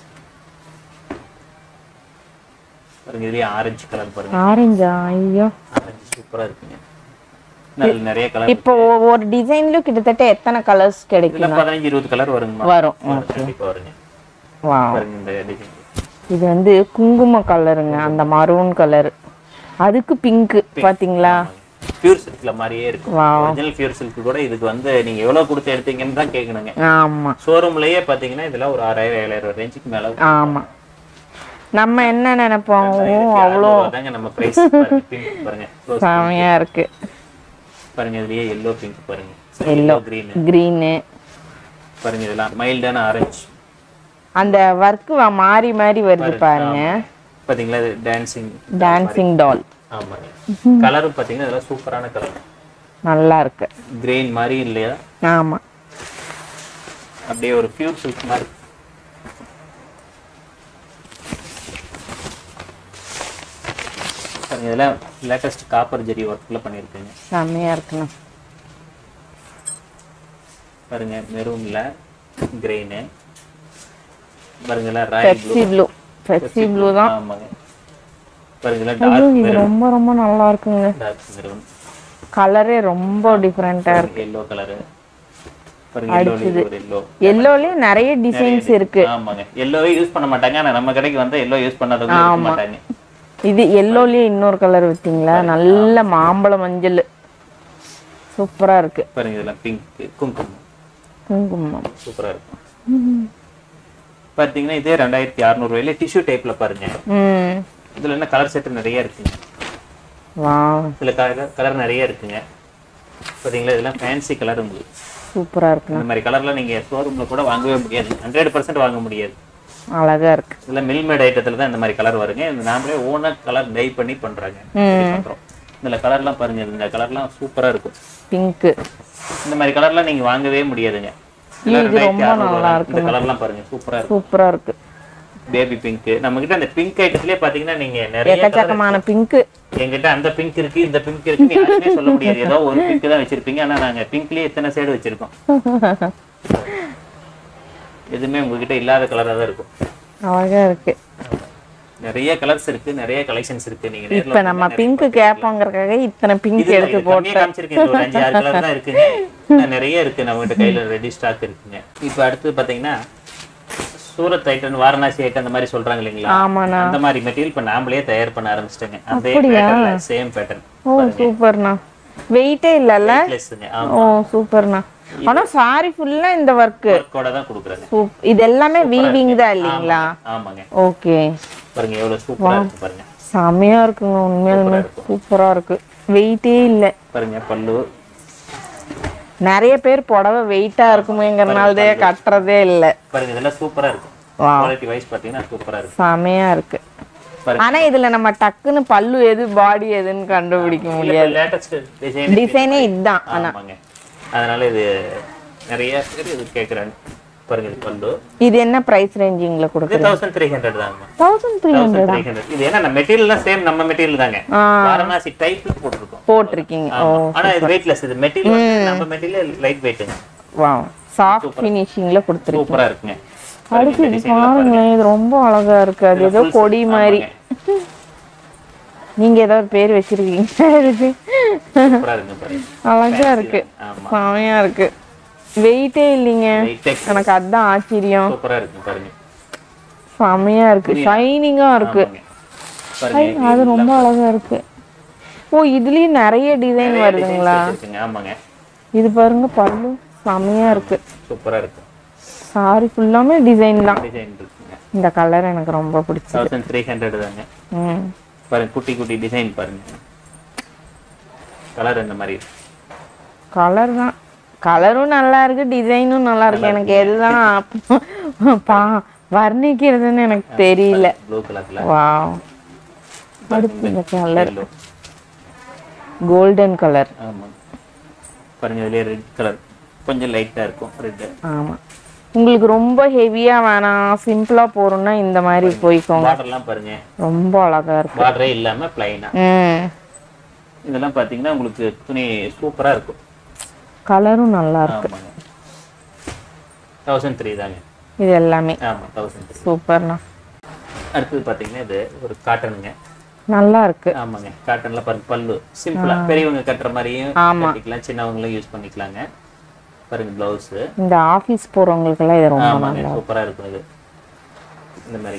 பாருங்க இதுலயே ஆரஞ்சு கலர் பாருங்க ஆரஞ்சா ஐயோ ஆரஞ்சு சூப்பரா இருக்குங்க நல்ல நிறைய கலர் இப்போ ஒவ்வொரு டிசைன்லயும் கிட்டத்தட்ட எத்தனை கலர்ஸ் கிடைக்கும் இதுல பதினஞ்சு இருபது கலர் வருங்கம்மா வரும் கண்டிப்பா வருங்க வா பாருங்க இந்த டிசைன் இது வந்து குங்கும கலருங்க அந்த மரூன் கலர் அதுக்கு பிங்க் பாத்தீங்களா பியூர் சில்க்ல மாதிரியே இருக்கும் Wow. ஒரிஜினல் பியூர் சில்க் கூட இதுக்கு வந்து நீங்க எவ்வளவு கொடுத்து எடுத்தீங்கன்னு தான் கேட்கணுங்க ஆமா ஷோரூம்லயே பாத்தீங்கன்னா இதெல்லாம் ஒரு ஆறாயிரம் ஏழாயிரம் ரேஞ்சுக்கு மேல ஆமா நம்ம என்ன நினைப்போம் ஓ, ஆயிரத்தி அவ்வளோ அறுநூறு தாங்க நம்ம பிரைஸ் பிங்க் பாருங்க Rose செமையா இருக்கு பாருங்க இதுலயே எல்லோ பிங்க் பாருங்க Yellow. கிரீன் கிரீனு பாருங்க இதெல்லாம் மைல்டான ஆரஞ்சு அந்த ஒர்க் மாறி மாறி வருது பாருங்க பாத்தீங்களா இது டான்சிங் டான்சிங் டால் ஆமாங்க கலரும் பாத்தீங்கன்னா இதெல்லாம் சூப்பரான கலர் நல்லா இருக்கு கிரீன் மாதிரி இல்லையா ஆமா அப்படியே ஒரு பியூர் சில்க் மாதிரி பாருங்க இதெல்லாம் லேட்டஸ்ட் காப்பர் ஜெரி ஒர்க்ல பண்ணியிருக்கீங்க செமையா இருக்குண்ணா பாருங்க மெரூன்ல கிரீனு பாருங்க எல்லாம் royal blue Pepsi blue Pepsi blue தான் ஆமாங்க பாருங்க எல்லாம் ஐயோ, டார்க் இது ரொம்ப ரொம்ப நல்லா இருக்குங்க டார்க் மெரூன் கலரே ரொம்ப டிஃப்ரெண்டா இருக்கு எல்லோ கலரு பாருங்க எல்லோ ஒரு எல்லோ எல்லோலயும் நிறைய டிசைன்ஸ் இருக்கு ஆமாங்க எல்லோவே யூஸ் பண்ண மாட்டாங்க ஆனா நம்ம கடைக்கு வந்தா எல்லோ யூஸ் பண்ணாதவங்க இருக்க மாட்டாங்க இது எல்லோலயே இன்னொரு கலர் விட்டீங்களா நல்ல மாம்பழ மஞ்சள் சூப்பரா இருக்கு பாருங்க இதெல்லாம் பிங்க் குங்குமம் குங்குமம் சூப்பரா இருக்கும் பாத்தீங்கன்னா இதே ரெண்டாயிரத்தி அறுநூறுவாயில டிஷ்யூ டைப்ல பாருங்க ம் இதுல என்ன கலர் செட் நிறைய இருக்குங்க வா இதுல கலர் கலர் நிறைய இருக்குங்க பாத்தீங்களா இதெல்லாம் ஃபேன்சி கலர் உங்களுக்கு சூப்பரா இருக்குண்ணா இந்த மாதிரி கலர்ல நீங்க ஷோரூம்ல கூட வாங்கவே முடியாது ஹண்ட்ரட் பர்சன்ட் வாங்க முடியாது அழகா இருக்கு இதுல மில்மேட் ஐட்டத்துல தான் இந்த மாதிரி கலர் வருங்க இந்த நாமளே ஓனா கலர் டை பண்ணி பண்றாங்க இப்படி பண்றோம் இதுல கலர்லாம் பாருங்க இந்த கலர்லாம் சூப்பரா இருக்கும் பிங்க்கு இந்த மாதிரி கலர்லாம் நீங்க வாங்கவே முடியாதுங்க எல்லாம் ரெண்டாயிரத்தி அறுநூறு வரும். இந்த கலர்லாம் பாருங்க சூப்பரா இருக்கும் சூப்பரா இருக்கு பேபி பிங்க் நம்ம கிட்ட அந்த பிங்க் ஐட்டத்திலே பாத்தீங்கன்னா நீங்க நிறைய colour எக்கச்சக்கமான பிங்க்கு என்கிட்ட அந்த பிங்க் இருக்கு இந்த பிங்க் இருக்கு யாருமே சொல்ல முடியாது ஏதோ ஒரு பிங்க் தான் வச்சிருப்பீங்க ஆனா நாங்க பிங்க்லயே எத்தனை சைடு வச்சிருக்கோம் எதுவுமே உங்ககிட்ட இல்லாத கலரா தான் இருக்கும் அழகா இருக்கு நிறைய கலர்ஸ் இருக்கு நிறைய கலெக்ஷன்ஸ் இருக்கு நீங்க நேர்ல இப்ப நம்ம பிங்க் கேட்பாங்கறதுக்காக இத்தனை பிங்க் இது எடுத்து இது கம்மியா காமிச்சிருக்கேன் இது ஒரு அஞ்சு ஆறு கலர் தான் இருக்குங்க இன்னும் நிறைய இருக்கு நம்ம கிட்ட கையில ரெடி ஸ்டாக் இருக்குங்க இப்போ அடுத்து பாத்தீங்கன்னா சூரத் ஐட்டன் வாரணாசி ஐட்டன் அந்த மாதிரி சொல்றாங்க இல்லைங்களா ஆமாண்ணா அந்த மாதிரி மெட்டீரியல் இப்ப நாமளே தயார் பண்ண ஆரம்பிச்சிட்டோங்க அதே பேட்டர்ன்ல சேம் பேட்டர்ன் ஓ சூப்பர்ண்ணா வெயிட்டே இல்லல்ல பிளஸ்ங்க ஓ சூப்பர்ண்ணா ஆனா சாரி ஃபுல்லா இந்த ஒர்க் ஒர்க்கோட தான் கொடுக்குறாங்க சூப் இது எல்லாமே வீவிங் தான் இல்லைங்களா ஆமாங்க ஓகே பாருங்க எவ்வளவு சூப்பரா இருக்கு பாருங்க செமையா இருக்குங்க உண்மையாலுமே சூப்பரா இருக்கு வெயிட்டே இல்ல பாருங்க பல்லு நிறைய பேர் புடவை வெயிட்டா இருக்குமேங்கறனாலதே கட்டுறதே இல்ல பாருங்க இதெல்லாம் சூப்பரா இருக்கும் Wow. குவாலிட்டி வைஸ் பாத்தீங்கன்னா சூப்பரா இருக்கும் செமையா இருக்கு பாருங்க ஆனா இதுல நம்ம டக்குன்னு பல்லு எது பாடி எதுன்னு கண்டுபிடிக்க முடியாது லேட்டஸ்ட் டிசைன் டிசைனே இதுதான் ஆமாங்க அதனால இது நிறைய பேர் இது கேக்குறாங்க பாருங்க இது பல்லு இது என்ன பிரைஸ் ரேஞ்சிங்ல இது கொடுக்குறீங்க தௌசண்ட் த்ரீ ஹண்ட்ரட் தாங்க thousand three thousand three hundred இது ஏன்னா மெட்டீரியல் தான் சேம் நம்ம மெட்டீரியல் தாங்க வாரணாசி டைப்ல போட்டிருக்கோம் போட்டிருக்கீங்க ஓ ஆமா. ஆனா இது வெயிட்லெஸ் இது மெட்டீரியல் நம்ம மெட்டீரியல் லைட் வெயிட்டுங்க வா சாஃப்ட் ஃபினிஷிங்ல கொடுத்துருக்கீங்க சூப்பரா இருக்குங்க அடுத்து இது பாருங்களேன் இது ரொம்ப அழகா இருக்கு அது ஏதோ கொடி மாதிரி நீங்க ஏதாவது பேர் வச்சிருக்கீங்க இதுக்கு சூப்பரா இருக்குங்க பாருங்க அழகா இருக்கு ஆமா செமையா இருக்கு வெயிட்டே இல்லைங்க வெயிட் எனக்கு அதான் ஆச்சரியம் சூப்பரா இருக்குங்க பாருங்க செமையா இருக்கு ஷைனிங்கா இருக்கு ஆமாங்க. பாருங்க அது ரொம்ப அழகா இருக்கு ஓ இதுலயும் நிறைய டிசைன் வருதுங்களா இருக்குங்க ஆமாங்க இது பாருங்க பல்லு செமையா இருக்கு சூப்பரா இருக்கு சாரி ஃபுல்லாமே டிசைன் தான் டிசைன் இருக்குங்க இந்த கலர் எனக்கு ரொம்ப பிடிச்சது தௌசண்ட் த்ரீ ஹண்ட்ரட் தாங்க ம் பாருங்க குட்டி குட்டி டிசைன் பாருங்க கலர் இந்த மாதிரி இருக்கு. கலர் தான் கலரும் நல்லா இருக்கு டிசைனும் நல்லா இருக்கு எனக்கு எதுதான் பா வர்ணிக்கிறதுன்னு எனக்கு தெரியல ப்ளூ கலர்ல வாவ் அடுத்து இந்த கலர் கோல்டன் கலர் ஆமா பாருங்க இதுலயே ரெட் கலர் கொஞ்சம் லைட்டா இருக்கும் ரெட் ஆமா உங்களுக்கு ரொம்ப ஹெவியா வேணாம் சிம்பிளா போறோம்னா இந்த மாதிரி போய்க்கோங்க பார்டர்லாம் பாருங்க ரொம்ப அழகா இருக்கு பார்டரே இல்லாம பிளைனா ம் இதெல்லாம் பாத்தீங்கன்னா உங்களுக்கு துணி சூப்பரா இருக்கும் கலரும் நல்லா இருக்கு ஆமாங்க தௌசண்ட் த்ரீ தாங்க இது எல்லாமே ஆமா தௌசண்ட் த்ரீ சூப்பர்ண்ணா அடுத்தது பாத்தீங்கன்னா இது ஒரு காட்டனுங்க நல்லா இருக்கு ஆமாங்க காட்டன்ல பாருங்க பல்லு சிம்பிளா பெரியவங்க கட்டுற மாதிரியும் கட்டிக்கலாம் சின்னவங்களும் யூஸ் பண்ணிக்கலாங்க பாருங்க பிளவுஸ் இந்த ஆபீஸ் போறவங்களுக்கெல்லாம் இது ரொம்ப ஆமாங்க சூப்பரா இருக்கும் இது இந்த மாதிரி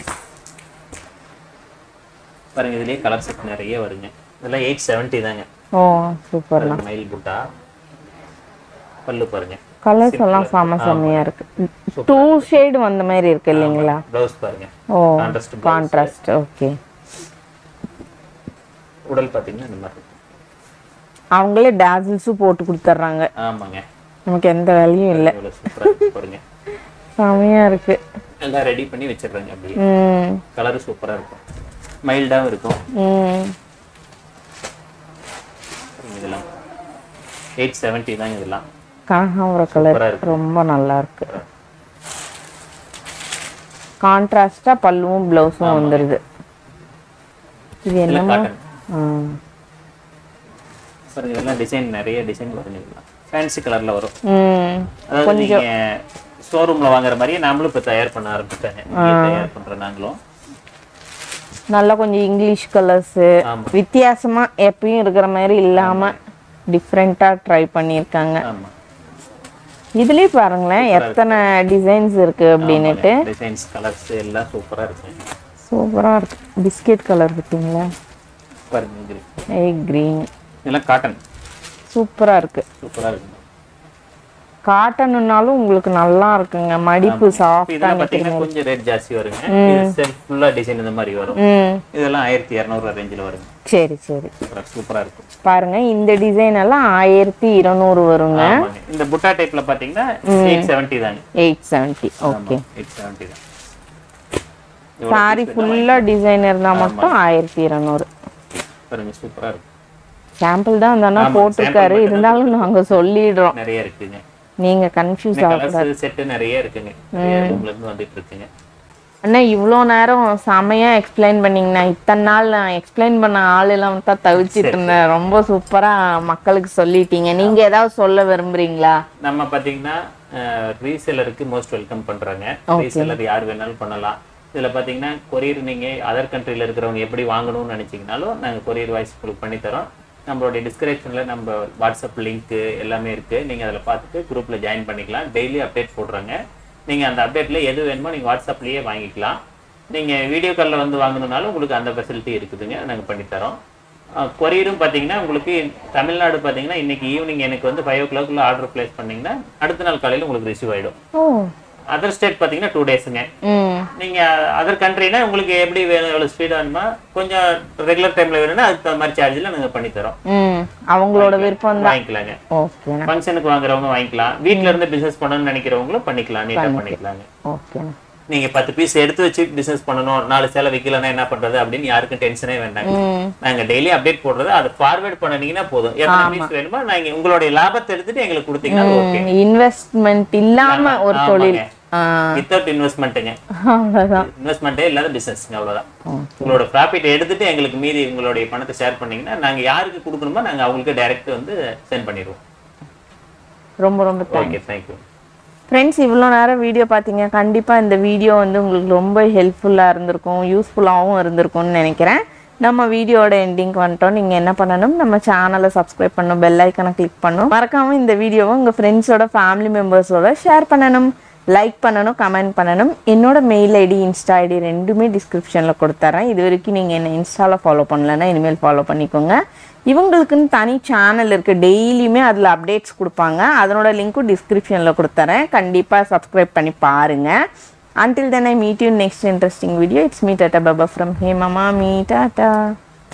பாருங்க இதுலயே கலர் செட் நிறைய வருங்க இதெல்லாம் எயிட் செவன்ட்டி தாங்க ஓ சூப்பர் பாருங்க, மயில் புட்டா பல்லு பாருங்க கலர்ஸ் எல்லாம் செம செம்மையா இருக்கு டூ ஷேடு வந்த மாதிரி இருக்கு இல்லைங்களா பிளவுஸ் பாருங்க ஓ கான்ட்ராஸ்ட் கான்ட்ராஸ்ட் ஓகே உடல் பாத்தீங்கன்னா இந்த மாதிரி இருக்கும் அவங்களே டேசில்ஸும் போட்டு கொடுத்துட்றாங்க ஆமாங்க நமக்கு எந்த வேலையும் இல்லை இவ்வளவு சூப்பரா இருக்கு பாருங்க செமையா இருக்கு எல்லாம் ரெடி பண்ணி வச்சிடுறாங்க அப்படியே ம் கலர் சூப்பரா இருக்கும் மைல்டாவும் இருக்கும் ம் இதெல்லாம் எயிட் செவன்ட்டி தாங்க இதெல்லாம் கனகாம்பர கலர் சூப்பரா இருக்கு ரொம்ப நல்லா இருக்கு கான்ட்ராஸ்டா பல்லுவும் பிளவுஸும் வந்துருது இது இதெல்லாம் என்னமோ காட்டன் ம். பாருங்க இதெல்லாம் டிசைன் நிறைய டிசைன் வருங்க இதெல்லாம் ஃபேன்சி கலர்ல வரும் ம் அதாவது நீங்க ஷோரூம்ல வாங்குற மாதிரியே நாமளும் இப்ப தயார் பண்ண ஆரம்பிச்சிட்டாங்க இங்கே தயார் பண்றோம் நாங்களும் நல்லா கொஞ்சம் இங்கிலீஷ் கலர்ஸு ஆமா. வித்தியாசமா எப்பயும் இருக்கிற மாதிரி இல்லாம டிஃப்ரெண்டா ட்ரை பண்ணியிருக்காங்க ஆமா இதுலயே பாருங்களேன் எத்தனை டிசைன்ஸ் இருக்கு அப்படின்னுட்டு டிசைன்ஸ் கலர்ஸ் எல்லாம் சூப்பரா இருக்கு சூப்பரா இருக்கு பிஸ்கெட் கலர் பார்த்தீங்களா பாருங்க இது ஏய் கிரீன் இதெல்லாம் காட்டன் சூப்பரா இருக்கு சூப்பரா இருக்கு காட்டணும்னாலும் உங்களுக்கு நல்லா இருக்குங்க மடிப்பு சாஃப்டா இதெல்லாம் பாத்தீங்கன்னா கொஞ்சம் ரேட் ஜாஸ்தி வருங்க இது செல்ஃப் ஃபுல்லா டிசைன் இந்த மாதிரி வரும் ம் இதெல்லாம் ஆயிரத்தி இரநூறுவா ரேஞ்சில் வருங்க சரி சரி சூப்பரா இருக்கும் பாருங்க இந்த டிசைன் எல்லாம் ஆயிரத்தி இருநூறு வருங்க ஆமாங்க. இந்த புட்டா டைப்ல பாத்தீங்கன்னா எயிட் செவன்ட்டி தாங்க eight seventy okay eight seventy தான் சாரி ஃபுல்லா டிசைன் இருந்தா மட்டும் ஆயிரத்தி இருநூறு பாருங்க சூப்பரா இருக்கும் சாம்பிள் தான் அந்த அண்ணா போட்டிருக்காரு இருந்தாலும் நாங்க சொல்லிடுறோம் நிறைய இருக்குங்க நீங்க கன்ஃபியூஸ் ஆக கலர்ஸ் செட்டு நிறைய இருக்குங்க நிறைய ரூம்ல இருந்து வந்துட்டு இருக்குங்க அண்ணா இவ்வளோ நேரம் செமையா எக்ஸ்பிளைன் பண்ணீங்கண்ணா இத்தனை நாள் நான் எக்ஸ்பிளைன் பண்ண ஆள் எல்லாம் தான் தவிச்சிட்டு இருந்தேன் ரொம்ப சூப்பரா மக்களுக்கு சொல்லிட்டீங்க நீங்க ஏதாவது சொல்ல விரும்புறீங்களா நம்ம பாத்தீங்கன்னா ரீசேலருக்கு மோஸ்ட் வெல்கம் பண்றாங்க ரீசேலர் யார் வேணாலும் பண்ணலாம் இதுல பாத்தீங்கன்னா கொரியர் நீங்க அதர் கண்ட்ரில இருக்கிறவங்க எப்படி வாங்கணும்னு நினைச்சீங்கனாலும் நாங்க கொரியர் வாய்ஸ் உங்களுக்கு பண்ணி தரோம் நம்மளுடைய டிஸ்கிரிப்ஷன்ல நம்ம வாட்ஸ்அப் லிங்க் எல்லாமே இருக்கு நீங்க அதில் பார்த்துட்டு குரூப்ல ஜாயின் பண்ணிக்கலாம் டெய்லி அப்டேட் போடுறாங்க நீங்க அந்த அப்டேட்ல எது வேணுமோ நீங்க வாட்ஸ்அப்லயே வாங்கிக்கலாம் நீங்க வீடியோ காலில் வந்து வாங்கணும்னாலும் உங்களுக்கு அந்த ஃபெசிலிட்டி இருக்குதுங்க நாங்க பண்ணி தரோம் கொரியரும் பார்த்தீங்கன்னா உங்களுக்கு தமிழ்நாடு பார்த்தீங்கன்னா இன்னைக்கு ஈவினிங் எனக்கு வந்து ஃபைவ் ஓ கிளாக்குள்ள ஆர்டர் பிளேஸ் பண்ணீங்கன்னா அடுத்த நாள் காலையில் உங்களுக்கு ரிசீவ் ஆயிடும் ஓ அதர் ஸ்டேட் பார்த்தீங்கன்னா டூ டேஸுங்க ம் நீங்க அதர் கண்ட்ரினா உங்களுக்கு எப்படி வேணும் எவ்வளோ ஸ்பீட் வேணுமா கொஞ்சம் ரெகுலர் டைம்ல வேணும்னா அதுக்கு தகுந்த மாதிரி சார்ஜில் நாங்கள் பண்ணி தரோம் ம் அவங்களோட விருப்பம் தான் வாங்கிக்கலாங்க ஓகேண்ணா ஃபங்க்ஷனுக்கு வாங்குறவங்க வாங்கிக்கலாம் வீட்ல இருந்து பிசினஸ் பண்ணணும்னு நினைக்கிறவங்களும் பண்ணிக்கலாம் நீட்டா பண்ணிக்கலாங்க ஓகேண்ணா நீங்க பத்து பீஸ் எடுத்து வச்சு பிசினஸ் பண்ணணும் நாலு சேலை விற்கலன்னா என்ன பண்றது அப்படின்னு யாருக்கும் டென்ஷனே வேண்டாங்க ம் நாங்க டெய்லி அப்டேட் போடுறது அதை ஃபார்வேர்ட் பண்ணீங்கன்னா போதும் எத்தனை பீஸ் வேணுமோ நாங்க உங்களுடைய லாபத்தை எடுத்துட்டு எங்களுக்கு கொடுத்தீங்கன்னா ஓகே இன்வெஸ்ட்மெண்ட் இல்லாம ஒரு தொழில் ஆ வித்தவுட் இன்வெஸ்ட்மெண்ட்டுங்க அவ்வளவுதான் இன்வெஸ்ட்மெண்ட்டே இல்லாத பிசினஸ் அவ்வளவுதான் உங்களோட ப்ராஃபிட் எடுத்துட்டு எங்களுக்கு மீதி உங்களுடைய பணத்தை ஷேர் பண்ணீங்கன்னா நாங்க யாருக்கு கொடுக்கணுமோ நாங்க அவங்களுக்கு டைரக்ட் வந்து சென்ட் பண்ணிடுவோம் ரொம்ப ரொம்ப தேங்க்ஸ் ஓகே தேங்க்யூ ஃப்ரெண்ட்ஸ் இவ்வளோ நேரம் வீடியோ பார்த்தீங்க கண்டிப்பாக இந்த வீடியோ வந்து உங்களுக்கு ரொம்ப ஹெல்ப்ஃபுல்லாக இருந்திருக்கும் யூஸ்ஃபுல்லாகவும் இருந்திருக்கும்னு நினைக்கிறேன் நம்ம வீடியோட எண்டிங் வந்துட்டோம் நீங்கள் என்ன பண்ணணும் நம்ம சேனலை சப்ஸ்கிரைப் பண்ணணும் பெல் ஐக்கனை கிளிக் பண்ணணும் மறக்காமல் இந்த வீடியோவை உங்கள் ஃப்ரெண்ட்ஸோட ஃபேமிலி மெம்பர்ஸோட ஷேர் பண்ணணும் லைக் பண்ணணும் கமெண்ட் பண்ணணும் என்னோட மெயில் ஐடி இன்ஸ்டா ஐடி ரெண்டுமே டிஸ்கிரிப்ஷனில் கொடுத்துறேன் இது வரைக்கும் நீங்கள் என்ன இன்ஸ்டாவில் ஃபாலோ பண்ணலன்னா இனிமேல் ஃபாலோ பண்ணிக்கோங்க இவங்களுக்குன்னு தனி சேனல் இருக்குது டெய்லியுமே அதில் அப்டேட்ஸ் கொடுப்பாங்க அதனோட லிங்க்கும் டிஸ்கிரிப்ஷனில் கொடுத்துறேன் கண்டிப்பாக சப்ஸ்கிரைப் பண்ணி பாருங்கள் until then i meet you in next interesting video it's me tata baba from hey mama me tata